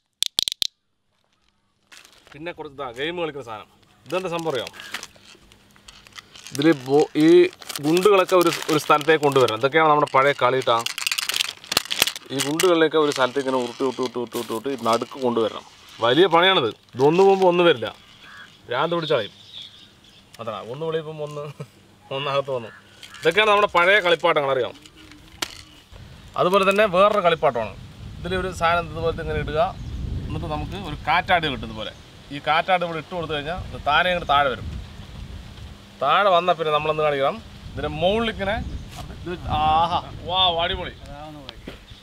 പിന്നെ കുറച്ച് ഇതാ ഗെയിം കളിക്കുന്ന സാധനം ഇതെന്താ സംഭവം അറിയാം ഇതിൽ ഈ ഗുണ്ടുകളൊക്കെ ഒരു ഒരു സ്ഥലത്തേക്ക് കൊണ്ടുവരണം ഇതൊക്കെയാണ് നമ്മുടെ പഴയ കളിയിട്ടാ ഈ ഗുണ്ടുകളിലേക്ക് ഒരു സ്ഥലത്തേക്ക് ഇങ്ങനെ ഉരുട്ടി ഉരുട്ടി ഉരുട്ടി ഉരുട്ടി ഉരുട്ടി ഉരുട്ടി നടുക്ക് കൊണ്ടുവരണം വലിയ പണിയാണിത് ഇതൊന്ന് പോകുമ്പോൾ ഒന്ന് വരില്ല ഭ്രാന്ത് പിടിച്ചളയും അതാണ് ഒന്ന് വിളിയുമ്പം ഒന്ന് ഒന്നകത്ത് വന്നു ഇതൊക്കെയാണ് നമ്മുടെ പഴയ കളിപ്പാട്ടങ്ങൾ അറിയാം അതുപോലെ തന്നെ വേറൊരു കളിപ്പാട്ടമാണ് ഇതിൽ ഒരു സാധനം ഇതുപോലത്തെ ഇങ്ങനെ ഇടുക എന്നിട്ട് നമുക്ക് ഒരു കാറ്റാട് കിട്ടും ഇതുപോലെ ഈ കാറ്റാട് ഇവിടെ ഇട്ട് കൊടുത്തു കഴിഞ്ഞാൽ ഇത് താനെ ഇങ്ങോട്ട് താഴെ വരും താഴെ വന്നാൽ പിന്നെ നമ്മളെന്ത് കാണിക്കണം ഇതിൻ്റെ മുകളിൽ ഇങ്ങനെ ഇത് ആഹാ വാ അടിപൊളി അതാവുന്ന പോയി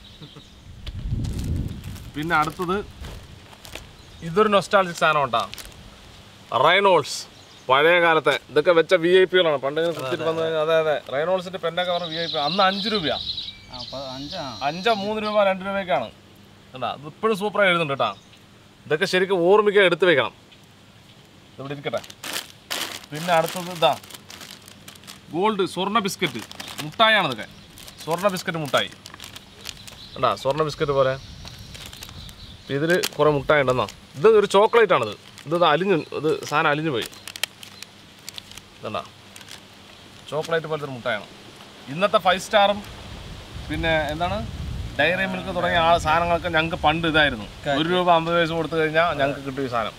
പിന്നെ അടുത്തത് ഇതൊരു നൊസ്റ്റാൾജിക് സാധനം കേട്ടാ റൈനോൾസ് പഴയ കാലത്തെ ഇതൊക്കെ വെച്ച വി ഐ പികളാണ് പണ്ട് ഇങ്ങനെ കുത്തിട്ട് വന്നു കഴിഞ്ഞാൽ അതെ അതെ റൈനോൾസിന്റെ പെന്നൊക്കെ പറഞ്ഞ വി ഐ പി അന്ന് അഞ്ച് രൂപയാ ആ അപ്പോൾ അഞ്ചാ അഞ്ചോ മൂന്ന് രൂപ രണ്ട് രൂപയ്ക്കാണ് കേട്ടാ ഇത് ഇപ്പോഴും സൂപ്പറായി എഴുതുന്നുണ്ട് കേട്ടാ ഇതൊക്കെ ശരിക്കും ഓർമ്മിക്കാൻ എടുത്തു വെക്കണം ഇവിടെ ഇരിക്കട്ടെ പിന്നെ അടുത്തത് ഇതാ ഗോൾഡ് സ്വർണ്ണ ബിസ്ക്കറ്റ് മുട്ടായാണ് ഇതൊക്കെ സ്വർണ്ണ ബിസ്ക്കറ്റ് മുട്ടായി കണ്ടാ സ്വർണ്ണ ബിസ്ക്കറ്റ് പോലെ ഇതിൽ കുറേ മുട്ടായി ഉണ്ടെന്നാ ഇത് ഒരു ചോക്ലേറ്റ് ആണിത് ഇത് ഇത് അലിഞ്ഞ് ഇത് സാധനം അലിഞ്ഞു പോയി ഇതണ്ടാ ചോക്ലേറ്റ് പോലത്തെ ഒരു മുട്ടായാണ് ഇന്നത്തെ ഫൈവ് സ്റ്റാറും പിന്നെ എന്താണ് ഡയറി മിൽക്ക് തുടങ്ങിയ ആ സാധനങ്ങളൊക്കെ ഞങ്ങൾക്ക് പണ്ട് ഇതായിരുന്നു ഒരു രൂപ അമ്പത് പൈസ കൊടുത്തു കഴിഞ്ഞാൽ ഞങ്ങൾക്ക് കിട്ടും ഈ സാധനം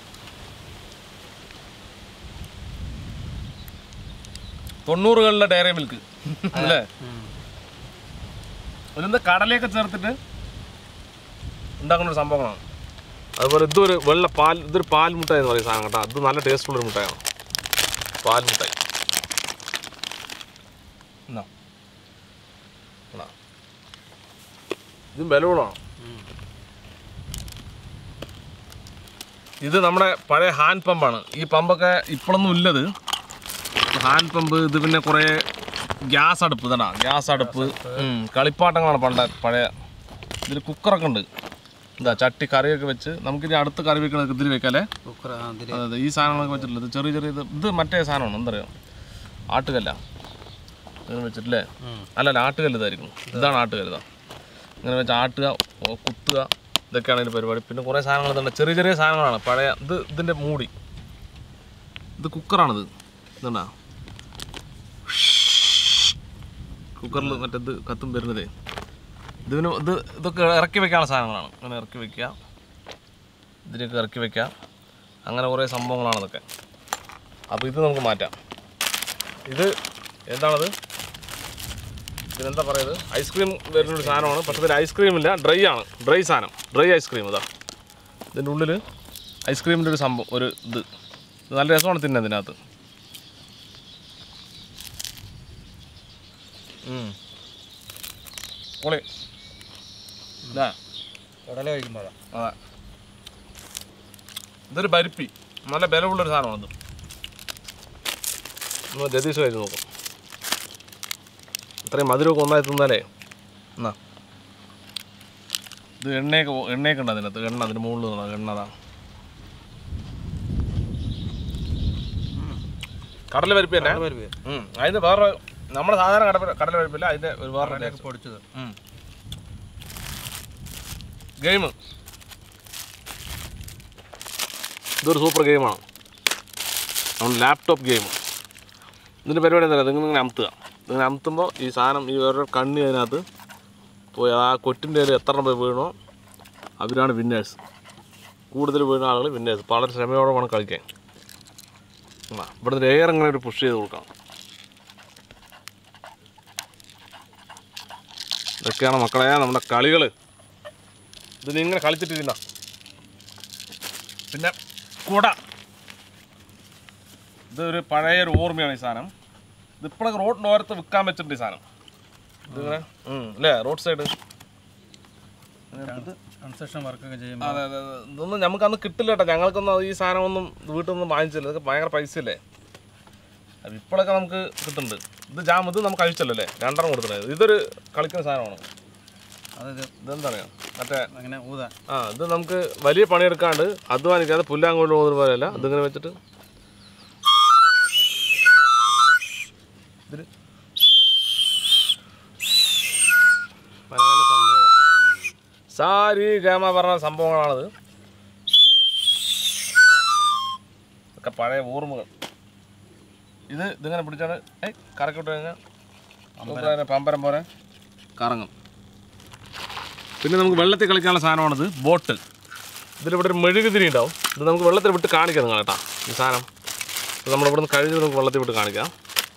തൊണ്ണൂറുകളിലെ ഡയറി മിൽക്ക് അല്ലേ ഇതിന്റെ കടലയൊക്കെ ചേർത്തിട്ട് ഉണ്ടാക്കുന്ന ഒരു സംഭവങ്ങളാണ് അതുപോലെ ഇതൊരു വെള്ള പാൽ ഇതൊരു പാൽ മുട്ടായി എന്ന് പറയുന്ന സാധനം കേട്ടോ അത് നല്ല ടേസ്റ്റുള്ള ഒരു മുട്ടായാണ് പാൽ മുട്ടായി എന്നാ എന്നാ ഇതും ബലൂണാണ് ഇത് നമ്മുടെ പഴയ ഹാൻഡ് പമ്പാണ് ഈ പമ്പൊക്കെ ഇപ്പോഴൊന്നും ഇല്ലത് ഹാൻഡ് പമ്പ് ഇത് പിന്നെ കുറേ ഗ്യാസ് അടുപ്പ് ഇതാ ഗ്യാസ് അടുപ്പ് ഉം, കളിപ്പാട്ടങ്ങളാണ് പണ്ട പഴയ ഇതിൽ കുക്കറൊക്കെ ഉണ്ട് എന്താ ചട്ടി കറിയൊക്കെ വെച്ച് നമുക്കിനി അടുത്ത് കറി വെക്കണത് ഇതിൽ വെക്കാല്ലേ കുക്കർ അതിൽ അതെ അതെ ഈ സാധനങ്ങളൊക്കെ വെച്ചിട്ടുള്ളത് ഇത് ചെറിയ ചെറിയ ഇത് ഇത് മറ്റേ സാധനമാണ് എന്തറിയോ ആട്ടുകല്ല ഇങ്ങനെ വെച്ചിട്ടില്ലേ അല്ലല്ല ആട്ടുകല്ല് ഇതായിരിക്കും ഇതാണ് ആട്ടുകല്ല് ഇതാ ഇങ്ങനെ വെച്ച് ആട്ടുക ഓ, കുത്തുക ഇതൊക്കെയാണ് ഇതിൻ്റെ പരിപാടി പിന്നെ കുറേ സാധനങ്ങൾ തന്നെ ചെറിയ ചെറിയ സാധനങ്ങളാണ് പഴയ ഇത് ഇതിൻ്റെ മൂടി ഇത് കുക്കറാണിത് ഇതുണ്ടാ കുക്കറിൽ മറ്റേ ഇത് കത്തും വരുന്നതേ ഇതിന് ഇത് ഇതൊക്കെ ഇറക്കി വെക്കാനുള്ള സാധനങ്ങളാണ് അങ്ങനെ ഇറക്കി വെക്കുക ഇതിലേക്ക് ഇറക്കി വെക്കുക അങ്ങനെ കുറേ സംഭവങ്ങളാണ് ഇതൊക്കെ അപ്പോൾ ഇത് നമുക്ക് മാറ്റാം ഇത് എന്താണത് ഇതിനെന്താ പറയുന്നത് ഐസ്ക്രീം വരുന്നൊരു സാധനമാണ് പക്ഷേ ഇതിൽ ഐസ്ക്രീം ഇല്ല ഡ്രൈ ആണ് ഡ്രൈ സാധനം ഡ്രൈ ഐസ്ക്രീം ഇതാ ഇതിൻ്റെ ഉള്ളിൽ ഐസ്ക്രീമിൻ്റെ ഒരു സംഭവം ഒരു ഇത് ഇത് നല്ല രസമാണ് തിന്നാൻ ഇതിനകത്ത് ഉം. പൊളി ഇതാ കടല കഴിക്കുമ്പോഴാണ് അതെ ഇതൊരു പരിപ്പി നല്ല ബലമുള്ളൊരു സാധനമാണ് ഇത് ഒന്ന് ജതീഷ് കഴിച്ച് നോക്കും ഇത്രയും മധുരമൊക്കെ ഒന്നായി തിന്നാലേ എന്നാ ഇത് എണ്ണയൊക്കെ പോ- എണ്ണയൊക്കെ ഉണ്ട് അതിനകത്ത് എണ്ണ അതിന് മുകളിൽ നിന്നാ എണ്ണ അതാ കടല പരിപ്പ് തന്നെ പരിപ്പ് ഉം. അതിന് വേറെ നമ്മുടെ സാധാരണ കടല കടല പരിപ്പില്ല അതിൻ്റെ ഒരു വേറെ കടലയൊക്കെ പൊടിച്ചത് ഗെയിം ഇതൊരു സൂപ്പർ ഗെയിമാണ് നമ്മുടെ ലാപ്ടോപ്പ് ഗെയിം ഇതിൻ്റെ പരിപാടി എന്താ പറയുക ഇങ്ങനെ അമുത്തുക ഇങ്ങനെ അമുത്തുമ്പോൾ ഈ സാധനം ഈ ഓരോ കണ്ണി അതിനകത്ത് പോയി ആ കൊറ്റിൻ്റെ കയ്യിൽ എത്ര എണ്ണം പോയി വീണോ അവരാണ് വിന്നേഴ്സ് കൂടുതൽ വീണ ആളുകൾ വിന്നേഴ്സ് വളരെ ശ്രമയോടെ വേണം കളിക്കാൻ ആ, ഇവിടുന്ന് എയർ ഇങ്ങനെ ഒരു പുഷ് ചെയ്ത് കൊടുക്കണം ഇതൊക്കെയാണ് മക്കളെ നമ്മുടെ കളികൾ ഇത് നീ ഇങ്ങനെ കളിച്ചിട്ടിരുന്ന പിന്നെ കുട ഇതൊരു പഴയ ഒരു ഓർമ്മയാണ് ഈ സാധനം ഇത് ഇപ്പോഴൊക്കെ റോഡിൻ്റെ ഓരത്ത് വിൽക്കാൻ വെച്ചിട്ടുണ്ട് ഈ സാധനം ഇതിങ്ങനെ ഉം, അല്ലേ റോഡ് സൈഡ് കൺസ്ട്രക്ഷൻ വർക്കൊക്കെ ചെയ്യുമ്പോൾ അതെ അതെ അതെ. ഇതൊന്നും നമുക്ക് അന്ന് കിട്ടില്ല കേട്ടോ ഞങ്ങൾക്കൊന്നും അത് ഈ സാധനമൊന്നും വീട്ടിൽ നിന്നും വാങ്ങിച്ചില്ല ഇതൊക്കെ ഭയങ്കര പൈസയല്ലേ അത് ഇപ്പോഴൊക്കെ നമുക്ക് കിട്ടുന്നുണ്ട് ഇത് ജാം ഇത് നമുക്ക് കഴിച്ചല്ലോ അല്ലേ രണ്ടെണ്ണം കൊടുത്തിട്ടുണ്ട് ഇതൊരു കളിക്കുന്ന സാധനമാണ് അതായത് ഇതെന്താ പറയുക മറ്റേ അങ്ങനെ ഊതാൻ ആ ഇത് നമുക്ക് വലിയ പണിയെടുക്കാണ്ട് അധ്വാനിക്കാതെ പുല്ലാങ്കോട്ട് പോകുന്ന പോലെയല്ല ഇതിങ്ങനെ വെച്ചിട്ട് ഇതില് പല പല സൗണ്ടുകൾ സാരി ഗമ പറഞ്ഞ സംഭവങ്ങളാണത് ഒക്കെ പഴയ ഓർമ്മകൾ ഇത് ഇതിങ്ങനെ പിടിച്ചാണ് ഏയ് കറക്കിട്ട് കഴിഞ്ഞാൽ സൂപ്പറായ പമ്പരം പോലെ കറങ്ങും പിന്നെ നമുക്ക് വെള്ളത്തിൽ കളിക്കാനുള്ള സാധനമാണിത് ബോട്ട് ഇതിലിവിടെ ഒരു മെഴുകുതിരി ഉണ്ടാവും ഇത് നമുക്ക് വെള്ളത്തിൽ വിട്ട് കാണിക്കാം നിങ്ങൾ കേട്ടോ ഈ സാധനം ഇത് നമ്മളിവിടെ നിന്ന് കഴിഞ്ഞ് നമുക്ക് വെള്ളത്തിൽ വിട്ട് കാണിക്കാം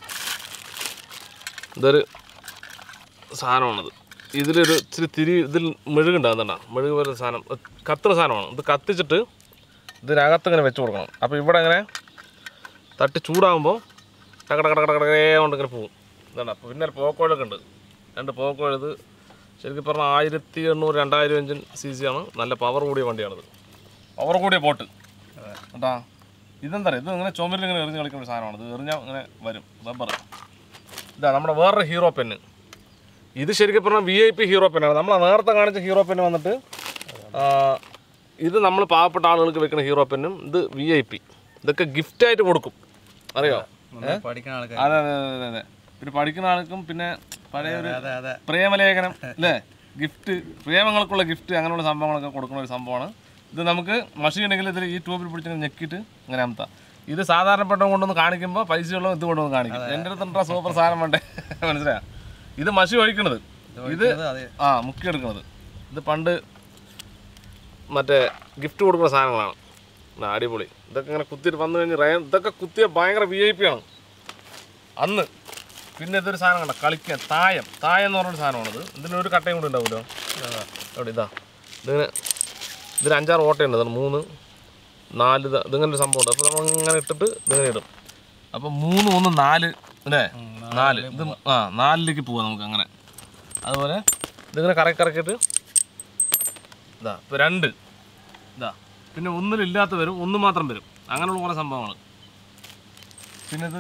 ഇതൊരു സാധനമാണിത് ഇതിലൊരു ഇച്ചിരി തിരി ഇതിൽ മെഴുകുണ്ടാകുന്നുണ്ട മെഴുക് പോലെ സാധനം ഇത് കത്തുന്ന സാധനമാണ് ഇത് കത്തിച്ചിട്ട് ഇതിനകത്ത് ഇങ്ങനെ വെച്ച് കൊടുക്കണം അപ്പോൾ ഇവിടെ ഇങ്ങനെ തട്ടി ചൂടാകുമ്പോൾ ടക ടക ടക ടകടകേ കൊണ്ട് ഇങ്ങനെ പോകും ഇതാണ് അപ്പോൾ പിന്നെ പോക്കോഴൊക്കെ ഉണ്ട് രണ്ട് പോക്കോഴ് ഇത് ശരിക്കും പറഞ്ഞാൽ ആയിരത്തി എണ്ണൂറ് രണ്ടായിരം എഞ്ചിൻ സി സി ആണ് നല്ല പവർ കൂടിയ വണ്ടിയാണിത് പവർ കൂടിയ ബോട്ട് കേട്ടാ ഇതെന്താ പറയുക ഇത് ഇങ്ങനെ ചുമരിൽ ഇങ്ങനെ എറിഞ്ഞ് കളിക്കുന്ന ഒരു സാധനമാണ് ഇത് എറിഞ്ഞാൽ ഇങ്ങനെ വരും റബ്ബർ ഇതാ നമ്മുടെ വേറൊരു ഹീറോ പെന്ന് ഇത് ശരിക്കും പറഞ്ഞാൽ വി ഐ പി ഹീറോ പെന്നാണ് നമ്മൾ നേരത്തെ കാണിച്ച ഹീറോ പെന്ന് വന്നിട്ട് ആ, ഇത് നമ്മൾ പാവപ്പെട്ട ആളുകൾക്ക് വെക്കുന്ന ഹീറോ പെന്നും ഇത് വി ഐ പി ഇതൊക്കെ ഗിഫ്റ്റായിട്ട് കൊടുക്കും അറിയോ നമ്മൾ പഠിക്കുന്ന ആൾക്കാർ അതെ അതെ അതെ അതെ പിന്നെ പഠിക്കുന്ന ആൾക്കും പിന്നെ പഴയ ഒരു അതെ അതെ പ്രേമലേഖനം അല്ലേ ഗിഫ്റ്റ് പ്രേമങ്ങൾക്കുള്ള ഗിഫ്റ്റ് അങ്ങനെയുള്ള സംഭവങ്ങളൊക്കെ കൊടുക്കുന്ന ഒരു സംഭവമാണ് ഇത് നമുക്ക് മഷി ഉണ്ടെങ്കിൽ ഇതിൽ ഈ ട്യൂബിൽ പിടിച്ച് ഞെക്കിയിട്ട് ഇങ്ങനെ അമത്താം ഇത് സാധാരണപ്പെട്ട കൊണ്ടൊന്ന് കാണിക്കുമ്പോൾ പൈസയുള്ള ഇത് കൊണ്ടൊന്ന് കാണിക്കും എൻ്റെ അടുത്തുണ്ടാ സൂപ്പർ സാധനം വേണ്ടേ മനസ്സിലായോ ഇത് മഷി ഒഴിക്കണത് ഇത് ഇത് അതെ ആ മുക്കിയെടുക്കുന്നത് ഇത് പണ്ട് മറ്റേ ഗിഫ്റ്റ് കൊടുക്കുന്ന സാധനങ്ങളാണ് ആ, അടിപൊളി ഇതൊക്കെ ഇങ്ങനെ കുത്തിയിട്ട് വന്നു കഴിഞ്ഞ് റേ ഇതൊക്കെ കുത്തിയ ഭയങ്കര വി ഐ പി ആണ് അന്ന് പിന്നെ ഇതൊരു സാധനം കണ്ട കളിക്കാൻ തായം തായം എന്ന് പറഞ്ഞൊരു സാധനമാണിത് ഇതിനൊരു കട്ടയും കൂടി ഉണ്ടാവുമല്ലോ അവിടെ ഇതാ ഇതിങ്ങനെ ഇതിന് അഞ്ചാറ് ഓട്ടയുണ്ട് ഇതാണ് മൂന്ന് നാല് ഇതാ ഇതിങ്ങനെ ഒരു സംഭവം ഉണ്ട് അപ്പോൾ നമ്മൾ ഇങ്ങനെ ഇട്ടിട്ട് ഇതിങ്ങനെ ഇടും അപ്പോൾ മൂന്ന് ഒന്ന് നാല് അല്ലേ നാല് ഇത് ആ നാലിലേക്ക് പോവാം നമുക്ക് അങ്ങനെ അതുപോലെ ഇതിങ്ങനെ കറക്കി കറക്കിയിട്ട് ഇതാ ഇപ്പോൾ രണ്ട് ഇതാ പിന്നെ ഒന്നിലില്ലാത്ത വരും ഒന്ന് മാത്രം വരും അങ്ങനെയുള്ള കുറേ സംഭവങ്ങൾ പിന്നെ ഇത്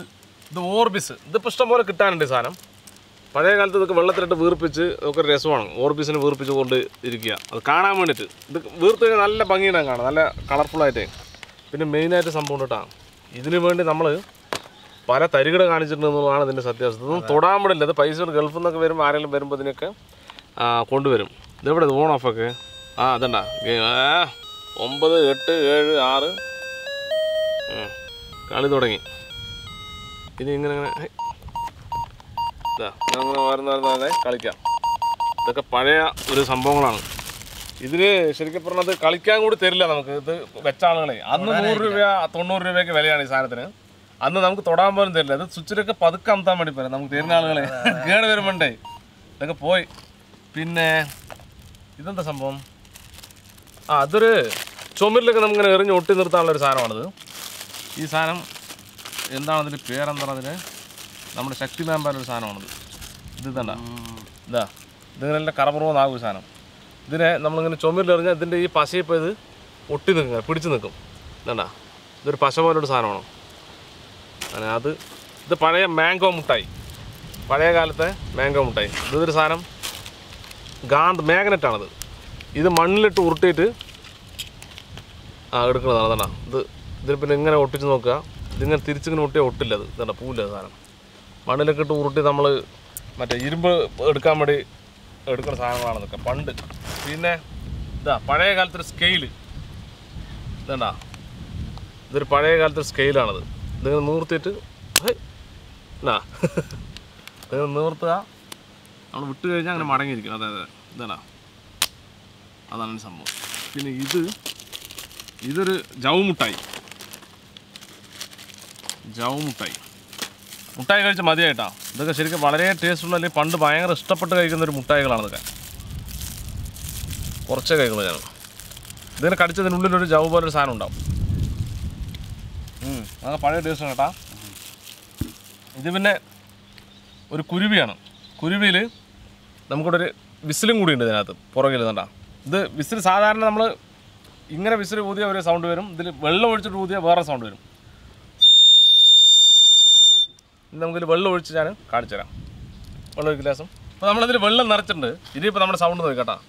ഇത് ഓർബിസ് ഇതിപ്പോൾ ഇഷ്ടംപോലെ കിട്ടാനുണ്ട് ഈ സാധനം പഴയ കാലത്ത് ഇതൊക്കെ വെള്ളത്തിലിട്ട് വീർപ്പിച്ച് ഒക്കെ ഒരു രസമാണ് ഓർബിസിന് വീർപ്പിച്ച് കൊണ്ട് ഇരിക്കുക അത് കാണാൻ വേണ്ടിയിട്ട് ഇത് വീർത്ത് കഴിഞ്ഞാൽ നല്ല ഭംഗിയിടാൻ കാണാം നല്ല കളർഫുള്ളായിട്ട് പിന്നെ മെയിനായിട്ട് സംഭവം കേട്ടാ ഇതിന് വേണ്ടി നമ്മൾ പല തരികട കാണിച്ചിട്ടുണ്ടെന്നുള്ളതാണ് ഇതിൻ്റെ സത്യാവസ്ഥ ഇതൊന്നും തൊടാൻ പാടില്ല ഇത് പൈസ ഗൾഫിൽ നിന്നൊക്കെ വരുമ്പോൾ ആരെങ്കിലും വരുമ്പോൾ ഇതിനൊക്കെ ആ, കൊണ്ടുവരും ഇതെവിടെ ഇത് ഓൺ ഓഫൊക്കെ ആ അതണ്ട ഒമ്പത് എട്ട് ഏഴ് ആറ് ഉം. കളി തുടങ്ങി ഇനി ഇങ്ങനെ ഇങ്ങനെ ഹൈ. ഇതാ ഇങ്ങനെ അങ്ങനെ വരുന്ന വരുന്ന വരുന്ന കളിക്കാം ഇതൊക്കെ പഴയ ഒരു സംഭവങ്ങളാണ് ഇതിന് ശരിക്കും പറഞ്ഞത് കളിക്കാൻ കൂടി തരില്ല നമുക്ക് ഇത് വെച്ച ആളുകളെ അന്ന് നൂറ് രൂപ തൊണ്ണൂറ് രൂപയ്ക്ക് വിലയാണ് ഈ സാധനത്തിന് അന്ന് നമുക്ക് തൊടാൻ പോലും തരില്ല ഇത് സ്വിച്ചിലൊക്കെ പതുക്കെ അമത്താൻ വേണ്ടി പറയാം നമുക്ക് തരുന്ന ആളുകളെ കേട് വരുമ്പോണ്ടേ ഇതൊക്കെ പോയി പിന്നെ ഇതെന്താ സംഭവം ആ അതൊരു ചുമരിലൊക്കെ നമുക്കിങ്ങനെ എറിഞ്ഞ് ഒട്ടി നിർത്താനുള്ള ഒരു സാധനമാണിത് ഈ സാധനം എന്താണ് അതിൻ്റെ പേരെന്താണ് അതിന് നമ്മുടെ ശക്തി മേമ്പാലൊരു സാധനമാണിത് ഇത് ഇതണ്ട ഇതാ ഇതിങ്ങനെ കറപുറമെന്നാകും ഈ സാധനം ഇതിനെ നമ്മളിങ്ങനെ ചുമരിലെറിഞ്ഞാൽ ഇതിൻ്റെ ഈ പശയിപ്പോൾ ഇത് ഒട്ടി നിൽക്കും പിടിച്ച് നിൽക്കും ഇതണ്ട ഇതൊരു പശ പോലൊരു സാധനമാണ് അങ്ങനെ അത് ഇത് പഴയ മാംഗോ മുട്ടായി പഴയ കാലത്തെ മാംഗോ മുട്ടായി ഇതൊരു സാധനം ഗാണ്ട് മാഗ്നറ്റാണത് ഇത് മണ്ണിലിട്ട് ഉരുട്ടിയിട്ട് ആ എടുക്കുന്നതാണ് അതാണ് ഇത് ഇതിന് പിന്നെ ഇങ്ങനെ ഒട്ടിച്ച് നോക്കുക ഇതിങ്ങനെ തിരിച്ചിങ്ങനെ ഒട്ടിയാൽ ഒട്ടില്ല അത് ഇതാണ് പൂവില്ല അത് സാധനം മണ്ണിലൊക്കെ ഇട്ട് ഉരുട്ടി നമ്മൾ മറ്റേ ഇരുമ്പ് എടുക്കാൻ വേണ്ടി എടുക്കുന്ന സാധനങ്ങളാണ് ഇതൊക്കെ പണ്ട് പിന്നെ ഇതാ പഴയ കാലത്തൊരു സ്കെയില് ഇതണ്ട ഇതൊരു പഴയ കാലത്തെ സ്കെയിലാണത് ഇതിങ്ങനെ നൂർത്തിയിട്ട് ഹൈ, എന്നാ ഇതിങ്ങനെ നൂർത്തുക നമ്മൾ വിട്ട് കഴിഞ്ഞാൽ അങ്ങനെ മടങ്ങിയിരിക്കും അതെ അതെ ഇതാ അതാണ് ഈ സംഭവം പിന്നെ ഇത് ഇതൊരു ജവ് മുട്ടായി ജവ് മുട്ടായി മുട്ടായി കഴിച്ച് മതിയായിട്ടാ ഇതൊക്കെ ശരിക്കും വളരെ ടേസ്റ്റുള്ള അല്ലെങ്കിൽ പണ്ട് ഭയങ്കര ഇഷ്ടപ്പെട്ട് കഴിക്കുന്ന ഒരു മുട്ടായികളാണ് ഇതൊക്കെ കുറച്ചേ കഴിക്കുള്ളൂ ഞാൻ ഇതിനെ കടിച്ചതിനുള്ളിൽ ഒരു ജവ് പോലെ ഒരു സാധനം ഉണ്ടാവും ഉം, അതൊക്കെ പഴയ ടേസ്റ്റ് കേട്ടാ ഇത് പിന്നെ ഒരു കുരുവിയാണ് കുരുവിയിൽ നമുക്കിവിടെ ഒരു വിസിലും കൂടി ഉണ്ട് ഇതിനകത്ത് പുറകിൽ കണ്ടാ ഇത് വിസിൽ സാധാരണ നമ്മൾ ഇങ്ങനെ വിസിൽ ഊതിയ ഒരു സൗണ്ട് വരും ഇതിൽ വെള്ളം ഒഴിച്ചിട്ട് ഊതിയ വേറെ സൗണ്ട് വരും ഇനി നമുക്കിതിൽ വെള്ളം ഒഴിച്ച് ഞാൻ കാണിച്ചു തരാം വെള്ളം ഒരു ഗ്ലാസും അപ്പോൾ നമ്മളിതിൽ വെള്ളം നിറച്ചിട്ടുണ്ട് ഇനിയിപ്പോൾ നമ്മുടെ സൗണ്ട് നോക്കി കേട്ടാ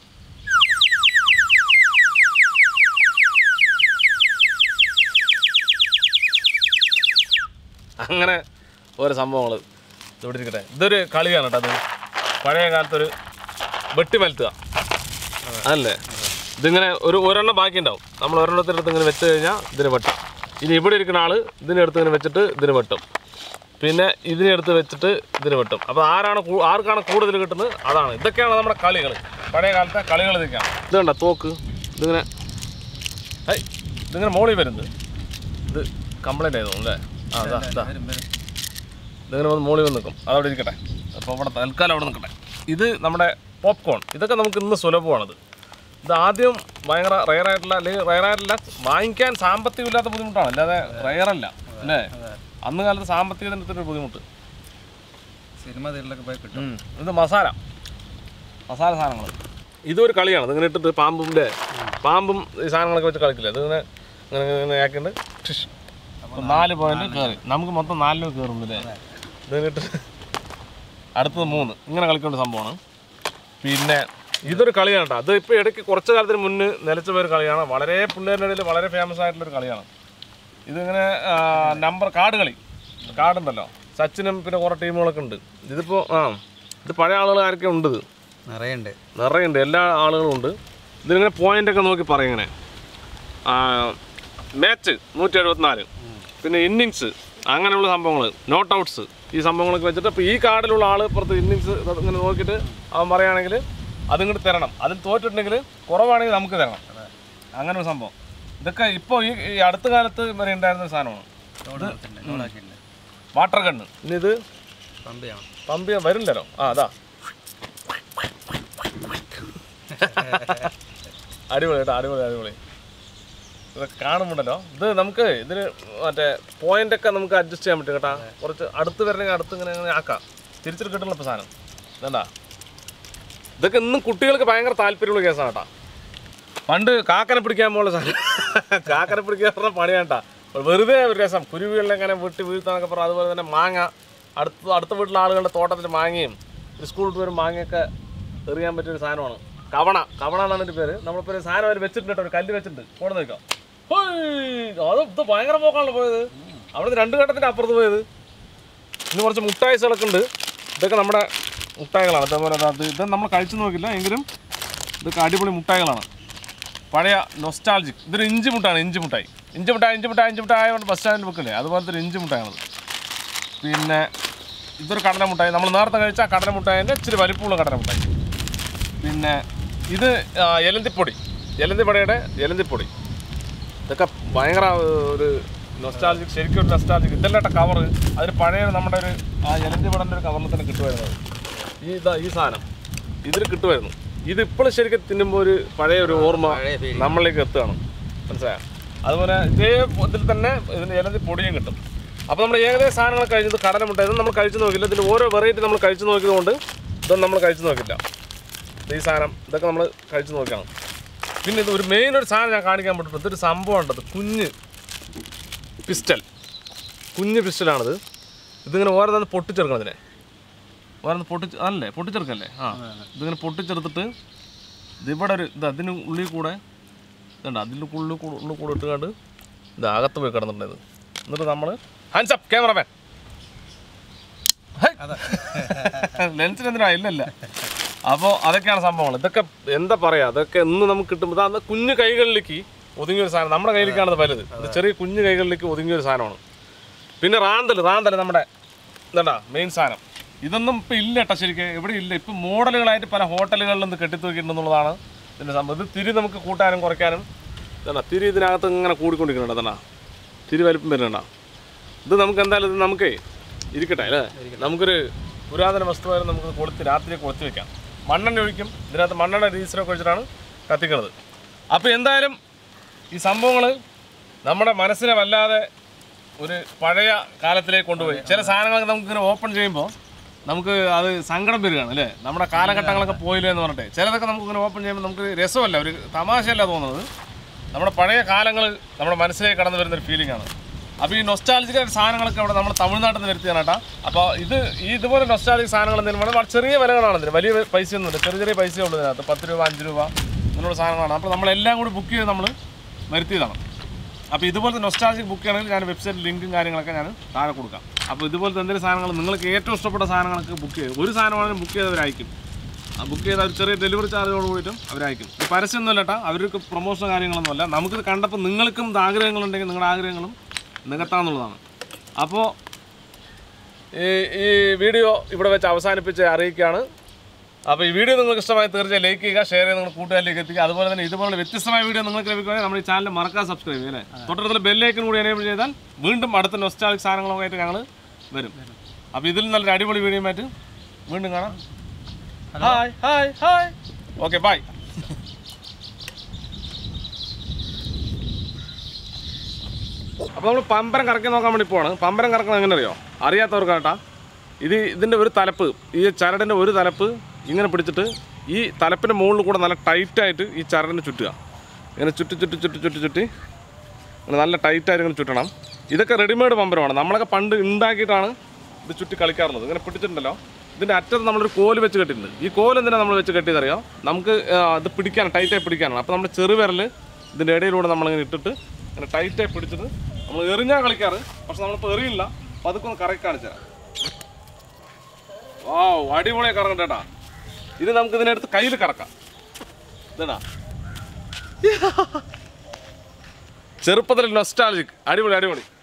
അങ്ങനെ ഓരോ സംഭവങ്ങൾ ഇവിടെ ഇരിക്കട്ടെ ഇതൊരു കളിയാണ് കേട്ടോ അത് പഴയ കാലത്തൊരു വെട്ടി മലത്തുക അതല്ലേ ഇതിങ്ങനെ ഒരു ഒരെണ്ണം ബാക്കി ഉണ്ടാവും നമ്മൾ ഒരെണ്ണത്തിനടുത്ത് ഇങ്ങനെ വെച്ച് കഴിഞ്ഞാൽ ഇതിന് വെട്ടും ഇനി ഇവിടെ ഇരിക്കുന്ന ആൾ ഇതിനെടുത്ത് ഇങ്ങനെ വെച്ചിട്ട് ഇതിന് വെട്ടും പിന്നെ ഇതിനെടുത്ത് വെച്ചിട്ട് ഇതിന് വെട്ടും അപ്പോൾ ആരാണ് കൂ- ആർക്കാണ് കൂടുതൽ കിട്ടുന്നത് അതാണ് ഇതൊക്കെയാണ് നമ്മുടെ കളികൾ പഴയ കാലത്തെ കളികൾ ഇതൊക്കെയാണ് ഇത് കണ്ട തോക്ക് ഇതിങ്ങനെ ഹൈ ഇതിങ്ങനെ മോളിൽ വരുന്നത് ഇത് കംപ്ലൈൻ്റ് ആയിരുന്നു അല്ലേ ആ അതാ ഇതാ വരും വരും ഇതിങ്ങനെ വന്ന് മോളിൽ വന്ന് നിൽക്കും അതവിടെ ഇരിക്കട്ടെ അപ്പോൾ ഇവിടെ തൽക്കാലം അവിടെ നിൽക്കട്ടെ ഇത് നമ്മുടെ പോപ്കോൺ ഇതൊക്കെ നമുക്ക് ഇന്ന് സുലഭമാണത് ഇത് ആദ്യം ഭയങ്കര റയറായിട്ടുള്ള അല്ലെങ്കിൽ റയറായിട്ടില്ല വാങ്ങിക്കാൻ സാമ്പത്തികമില്ലാത്ത ബുദ്ധിമുട്ടാണ് അല്ലാതെ റയറല്ല അല്ലേ അന്ന് കാലത്ത് സാമ്പത്തികത്തിൻ്റെ ഒരു ബുദ്ധിമുട്ട് സിനിമ തീരിലൊക്കെ പോയി കിട്ടും ഉം. ഇത് മസാല മസാല സാധനങ്ങൾ ഇതൊരു കളിയാണ് ഇതിങ്ങനെ ഇട്ടിട്ട് പാമ്പിൻ്റെ പാമ്പും ഈ സാധനങ്ങളൊക്കെ വെച്ച് കളിക്കില്ല ഇതിങ്ങനെ ഇങ്ങനെ ഇങ്ങനെ ആക്കിണ്ട് ടിഷ്. അപ്പോൾ നാല് പോയിന്റ് കയറി നമുക്ക് മൊത്തം നാലിന് കയറുന്നില്ലേ ഇതിങ്ങനെ ഇട്ട് അടുത്തത് മൂന്ന് ഇങ്ങനെ കളിക്കേണ്ട സംഭവമാണ് പിന്നെ ഇതൊരു കളിയാണ് കേട്ടോ അത് ഇപ്പോൾ ഇടയ്ക്ക് കുറച്ച് കാലത്തിന് മുന്നേ നിലച്ച പോയൊരു കളിയാണ് വളരെ പിള്ളേരുടെ ഇടയിൽ വളരെ ഫേമസ് ആയിട്ടുള്ളൊരു കളിയാണ് ഇതിങ്ങനെ നമ്പർ കാർഡ് കളി കാർഡുണ്ടല്ലോ സച്ചിനും പിന്നെ കുറേ ടീമുകളൊക്കെ ഉണ്ട് ഇതിപ്പോൾ ആ ഇത് പഴയ ആളുകൾ ആരൊക്കെ ഉണ്ട് ഇത് നിറയുണ്ട് നിറയുണ്ട് എല്ലാ ആളുകളും ഉണ്ട് ഇതിനിങ്ങനെ പോയിൻ്റൊക്കെ നോക്കി പറയും ഇങ്ങനെ മാച്ച് നൂറ്റി എഴുപത്തിനാല് പിന്നെ ഇന്നിങ്സ് അങ്ങനെയുള്ള സംഭവങ്ങൾ നോട്ട് ഔട്ട്സ് ഈ സംഭവങ്ങളൊക്കെ വെച്ചിട്ട് ഇപ്പോൾ ഈ കാർഡിലുള്ള ആൾ പുറത്ത് ഇന്നിങ്സ് ഇങ്ങനെ നോക്കിയിട്ട് അവൻ പറയുകയാണെങ്കിൽ അതിങ്ങോട്ട് തരണം അതിൽ തോറ്റിട്ടുണ്ടെങ്കിൽ കുറവാണെങ്കിൽ നമുക്ക് തരണം അങ്ങനെ ഒരു സംഭവം ഇതൊക്കെ ഇപ്പോൾ ഈ ഈ അടുത്ത കാലത്ത് വരെ ഉണ്ടായിരുന്ന ഒരു സാധനമാണ് ലോഡ് നിർത്തിണ്ട് ലോഡാക്കിയിട്ടുണ്ട് വാട്ടർ ഗണ്ണ് ഇനി ഇത് പമ്പ് ചെയ്യണം പമ്പ് ചെയ്യാൻ വരില്ലല്ലോ ആ അതാ അടിപൊളി കേട്ടോ അടിപൊളി അടിപൊളി ഇതൊക്കെ കാണുമ്പോണ്ടല്ലോ ഇത് നമുക്ക് ഇതിന് മറ്റേ പോയിന്റ് ഒക്കെ നമുക്ക് അഡ്ജസ്റ്റ് ചെയ്യാൻ പറ്റും കേട്ടാ കുറച്ച് അടുത്ത് വരണമെങ്കിൽ അടുത്ത് ഇങ്ങനെ ഇങ്ങനെ ആക്കാം തിരിച്ചിട്ട് കിട്ടണല്ലോ ഇപ്പോൾ സാധനം ഇതെന്താ ഇതൊക്കെ ഇന്നും കുട്ടികൾക്ക് ഭയങ്കര താല്പര്യമുള്ള കേസാണ് കേട്ടാ പണ്ട് കാക്കനെ പിടിക്കാൻ പോകുന്ന സാധനം കാക്കനെ പിടിക്കാൻ പറഞ്ഞ പണിയാണ്ടാ വെറുതെ ഒരു രസം കുരുവികളിൽ എങ്ങനെ വെട്ടി വീഴ്ത്താനൊക്കെ പറഞ്ഞു അതുപോലെ തന്നെ മാങ്ങ അടുത്ത അടുത്ത വീട്ടിലെ ആളുകളുടെ തോട്ടത്തിൽ മാങ്ങയും ഒരു സ്കൂൾ വിട്ട് വരും മാങ്ങയൊക്കെ എറിയാൻ പറ്റിയ ഒരു സാധനമാണ് കവണ കവണ എന്നാണ് എൻ്റെ പേര് നമ്മളിപ്പോൾ ഒരു സാധനം അവർ വെച്ചിട്ടുണ്ട് കേട്ടോ ഒരു കല്ല് വെച്ചിട്ടുണ്ട് കൊണ്ട് നിൽക്കാം അത് ഇത് ഭയങ്കര പോക്കാണല്ലോ പോയത് അവിടെ രണ്ട് ഘട്ടത്തിൻ്റെ അപ്പുറത്ത് പോയത് ഇന്ന് കുറച്ച് മുട്ടായ്സുകളൊക്കെ ഉണ്ട് ഇതൊക്കെ നമ്മുടെ മുട്ടായികളാണ് അതേപോലെ അത് ഇത് നമ്മൾ കഴിച്ചു നോക്കില്ല എങ്കിലും ഇതൊക്കെ അടിപൊളി മുട്ടായികളാണ് പഴയ നൊസ്റ്റാൾജിക് ഇതൊരു ഇഞ്ചി മുട്ടാണ് ഇഞ്ചി മുട്ടായി ഇഞ്ചി മുട്ടായി ഇഞ്ചി മുട്ടായി ഇഞ്ചി മുട്ടായി കൊണ്ട് ബസ് സ്റ്റാൻഡിൽ വെക്കില്ലേ അതുപോലത്തെ ഒരു ഇഞ്ചി മുട്ടായാണത് പിന്നെ ഇതൊരു കടല മുട്ടായി നമ്മൾ നേരത്തെ കഴിച്ച ആ കടല മുട്ടായിൻ്റെ ഇച്ചിരി വലിപ്പമുള്ള കടല മുട്ടായി പിന്നെ ഇത് ആ, എലന്തിപ്പൊടി എലന്തിപ്പൊടിയുടെ എലന്തിപ്പൊടി ഇതൊക്കെ ഭയങ്കര ഒരു നൊസ്റ്റാൾജിക് ശരിക്കും ഒരു നൊസ്റ്റാൾജിക് ഇതല്ലേട്ട കവർ അതിന് പഴയ നമ്മുടെ ഒരു ആ എലന്തിപ്പടൻ്റെ ഒരു കവറിൽ തന്നെ കിട്ടുമായിരുന്നത് ഈ ഇതാ ഈ സാധനം ഇതിൽ കിട്ടുമായിരുന്നു ഇത് ഇപ്പോഴും ശരിക്കും തിന്നുമ്പോൾ ഒരു പഴയ ഒരു ഓർമ്മ പഴയ feeling. നമ്മളിലേക്ക് എത്തുകയാണ് മനസ്സിലായോ അതുപോലെ ഇതേ ഇതിൽ തന്നെ ഇതിന് ഇലന്തി പൊടിയും കിട്ടും അപ്പോൾ നമ്മൾ ഏകദേശം സാധനങ്ങൾ കഴിഞ്ഞത് കടല മുട്ട ഇതൊന്നും നമ്മൾ കഴിച്ചു നോക്കില്ല ഇതിൻ്റെ ഓരോ വെറൈറ്റി നമ്മൾ കഴിച്ചു നോക്കിയതുകൊണ്ട് ഇതൊന്നും നമ്മൾ കഴിച്ചു നോക്കില്ല ഇത് ഈ സാധനം ഇതൊക്കെ നമ്മൾ കഴിച്ചു നോക്കിയാണ് പിന്നെ ഇത് ഒരു മെയിൻ ഒരു സാധനം ഞാൻ കാണിക്കാൻ പറ്റും ഇതൊരു സംഭവം ഉണ്ടത് കുഞ്ഞ് പിസ്റ്റൽ കുഞ്ഞ് പിസ്റ്റലാണിത് ഇതിങ്ങനെ ഓരോന്ന് പൊട്ടിച്ചെടുക്കണം ഇതിനെ ഓരോന്ന് പൊട്ടിച്ച് അല്ലേ പൊട്ടിച്ചെടുക്കല്ലേ ആ ഇതിങ്ങനെ പൊട്ടിച്ചെടുത്തിട്ട് ഇതിവിടെ ഒരു ഇത് അതിന് ഉള്ളിൽ കൂടെ ഇതുണ്ട് അതിൻ്റെ ഉള്ളിൽ കൂടെ ഉള്ളിൽ കൂടെ ഇട്ടുകൊണ്ട് ഇത് അകത്ത് പോയി കിടന്നിട്ടുണ്ട് ഇത് എന്നിട്ട് നമ്മൾ ഹാൻഡ്സ് അപ്പ് ക്യാമറമാൻ അതാ ലെൻസിന് എന്തിനാ ഇല്ലല്ല അപ്പോൾ അതൊക്കെയാണ് സംഭവങ്ങൾ ഇതൊക്കെ എന്താ പറയാ അതൊക്കെ ഇന്ന് നമുക്ക് കിട്ടുമ്പോൾ അന്ന് കുഞ്ഞു കൈകളിലേക്ക് ഒതുങ്ങിയ ഒരു സാധനം നമ്മുടെ കയ്യിലേക്കാണ് ഇത് വലുത് ഇത് ചെറിയ കുഞ്ഞു കൈകളിലേക്ക് ഒതുങ്ങിയ ഒരു സാധനമാണ് പിന്നെ റാന്തൽ റാന്തൽ നമ്മുടെ എന്താ മെയിൻ സാധനം ഇതൊന്നും ഇപ്പം ഇല്ല കേട്ടോ ശരിക്കും ഇവിടെ ഇല്ല ഇപ്പം മോഡലുകളായിട്ട് പല ഹോട്ടലുകളിലും ഇത് കെട്ടിത്തൂക്കിയിട്ടുണ്ടെന്നുള്ളതാണ് ഇതിൻ്റെ സംഭവം ഇത് തിരി നമുക്ക് കൂട്ടാനും കുറയ്ക്കാനും എന്താ തിരി ഇതിനകത്ത് ഇങ്ങനെ കൂടിക്കൊണ്ടിരിക്കുന്നുണ്ട് എന്താ തിരി വലിപ്പം വരുന്നുണ്ടോ ഇത് നമുക്ക് എന്തായാലും ഇത് നമുക്കേ ഇരിക്കട്ടെ അല്ലേ നമുക്കൊരു പുരാതന വസ്തുവായിരുന്നു നമുക്ക് കൊളുത്തി രാത്രി കൊളുത്തി വെക്കാം മണ്ണെണ്ണ ഒഴിക്കും ഇതിനകത്ത് മണ്ണെണ്ണ ഡീസലൊക്കെ ഒഴിച്ചിട്ടാണ് കത്തിക്കുന്നത് അപ്പോൾ എന്തായാലും ഈ സംഭവങ്ങൾ നമ്മുടെ മനസ്സിനെ വല്ലാതെ ഒരു പഴയ കാലത്തിലേക്ക് കൊണ്ടുപോയി ചില സാധനങ്ങളൊക്കെ നമുക്ക് ഇങ്ങനെ ഓപ്പൺ ചെയ്യുമ്പോൾ നമുക്ക് അത് സങ്കടം വരികയാണ് അല്ലേ നമ്മുടെ കാലഘട്ടങ്ങളൊക്കെ പോയില്ലേ എന്ന് പറഞ്ഞിട്ട് ചിലതൊക്കെ നമുക്ക് ഇങ്ങനെ ഓപ്പൺ ചെയ്യുമ്പോൾ നമുക്ക് രസമല്ല ഒരു തമാശയല്ല തോന്നുന്നത് നമ്മുടെ പഴയ കാലങ്ങൾ നമ്മുടെ മനസ്സിലേക്ക് കടന്നു വരുന്ന ഒരു ഫീലിംഗ് ആണ് അപ്പോൾ ഈ നൊസ്റ്റാലജിക് സാധനങ്ങളൊക്കെ അവിടെ നമ്മൾ തമിഴ്നാട്ടിൽ നിന്ന് വരുത്തിയാണ് കേട്ടോ അപ്പോൾ ഇത് ഈ ഇതുപോലെ നൊസ്റ്റാലജിക് സാധനങ്ങൾ എന്തെങ്കിലും വേണം വളരെ ചെറിയ വിലകളാണ് ഇതിന് വലിയ പൈസയൊന്നുമില്ല ചെറിയ ചെറിയ പൈസയേ ഉള്ളൂ ഇതിനകത്ത് പത്ത് രൂപ അഞ്ച് രൂപ ഇങ്ങനെയുള്ള സാധനങ്ങളാണ് അപ്പോൾ നമ്മളെല്ലാം കൂടി ബുക്ക് ചെയ്ത് നമ്മൾ വരുത്തിയതാണ് അപ്പോൾ ഇതുപോലത്തെ നൊസ്റ്റാലജിക് ബുക്ക് ചെയ്യണമെങ്കിൽ ഞാൻ വെബ്സൈറ്റ് ലിങ്കും കാര്യങ്ങളൊക്കെ ഞാൻ താഴെ കൊടുക്കാം അപ്പോൾ ഇതുപോലത്തെ എന്തെങ്കിലും സാധനങ്ങൾ നിങ്ങൾക്ക് ഏറ്റവും ഇഷ്ടപ്പെട്ട സാധനങ്ങളൊക്കെ ബുക്ക് ചെയ്യും ഒരു സാധനമാണെങ്കിലും ബുക്ക് ചെയ്തവരായിരിക്കും ആ ബുക്ക് ചെയ്ത ഒരു ചെറിയ ഡെലിവറി ചാർജോട് കൂടിയിട്ടും അവരയക്കും ഇത് പരസ്യമൊന്നുമല്ല കേട്ടോ അവർക്ക് പ്രൊമോഷൻ കാര്യങ്ങളൊന്നുമല്ല നമുക്കിത് കണ്ടപ്പോൾ നിങ്ങൾക്കും ഇത് ആഗ്രഹങ്ങളുണ്ടെങ്കിൽ നിങ്ങളുടെ ആഗ്രഹങ്ങളും നികത്താന്നുള്ളതാണ് അപ്പോൾ ഈ ഈ വീഡിയോ ഇവിടെ വെച്ച് അവസാനിപ്പിച്ച് അറിയിക്കുകയാണ് അപ്പോൾ ഈ വീഡിയോ നിങ്ങൾക്ക് ഇഷ്ടമായി തീർച്ചയായും ലൈക്ക് ചെയ്യുക ഷെയർ ചെയ്ത് നിങ്ങൾ കൂട്ടുകാരിലേക്ക് എത്തിക്കുക അതുപോലെ തന്നെ ഇതുപോലെ വ്യത്യസ്തമായ വീഡിയോ നിങ്ങൾക്ക് ലഭിക്കുകയാണെങ്കിൽ നമ്മുടെ ഈ ചാനൽ മറക്കാൻ സബ്സ്ക്രൈബ് ചെയ്യുക അല്ലേ തൊട്ടടുത്തുള്ള ബെല്ലേക്കും കൂടി എനേബിൾ ചെയ്താൽ വീണ്ടും അടുത്ത നൊസ്റ്റാളിക് സാധനങ്ങളുമായിട്ട് ഞങ്ങൾ വരും അപ്പോൾ ഇതിൽ നല്ലൊരു അടിപൊളി വീഡിയോ ആയിട്ട് വീണ്ടും കാണാം hi hi hi okay bye അപ്പോൾ നമ്മൾ പമ്പരം കറക്കി നോക്കാൻ വേണ്ടി പോവാണ് പമ്പരം കറക്കുന്നത് എങ്ങനെ അറിയോ അറിയാത്തവർക്ക് കേട്ടാ ഇത് ഇതിൻ്റെ ഒരു തലപ്പ് ഈ ചരടിൻ്റെ ഒരു തലപ്പ് ഇങ്ങനെ പിടിച്ചിട്ട് ഈ തലപ്പിൻ്റെ മുകളിൽ കൂടെ നല്ല ടൈറ്റായിട്ട് ഈ ചരടിന് ചുറ്റുക ഇങ്ങനെ ചുറ്റി ചുറ്റി ചുറ്റി ചുറ്റി ചുറ്റി ഇങ്ങനെ നല്ല ടൈറ്റായിട്ട് ഇങ്ങനെ ചുറ്റണം ഇതൊക്കെ റെഡിമെയ്ഡ് പമ്പരമാണ് നമ്മളൊക്കെ പണ്ട് ഉണ്ടാക്കിയിട്ടാണ് ഇത് ചുറ്റി കളിക്കാറുള്ളത് ഇങ്ങനെ പിടിച്ചിട്ടുണ്ടല്ലോ ഇതിൻ്റെ അറ്റത്ത് നമ്മളൊരു കോല് വെച്ച് കെട്ടിയിട്ടുണ്ട് ഈ കോല് എന്തിനാണ് നമ്മൾ വെച്ച് കെട്ടിയതറിയോ നമുക്ക് ആ, ഇത് പിടിക്കാൻ ടൈറ്റായി പിടിക്കാനാണ് അപ്പോൾ നമ്മുടെ ചെറുവിരൽ ഇതിൻ്റെ ഇടയിലൂടെ നമ്മളിങ്ങനെ ഇട്ടിട്ട് ഇങ്ങനെ ടൈറ്റായി പിടിച്ചിട്ട് നമ്മൾ എറിഞ്ഞാൽ കളിക്കാറ് പക്ഷെ നമ്മളിപ്പോൾ എറിയില്ല അപ്പോൾ അതൊക്കെ ഒന്ന് കറക്കി കാണിച്ചു തരാം വാ അടിപൊളിയായി കറങ്ങട്ടേട്ടാ ഇത് നമുക്ക് ഇതിനടുത്ത് കയ്യിൽ കറക്കാം ഇതാ ചെറുപ്പത്തിൽ നൊസ്റ്റാളജിക് അടിപൊളി അടിപൊളി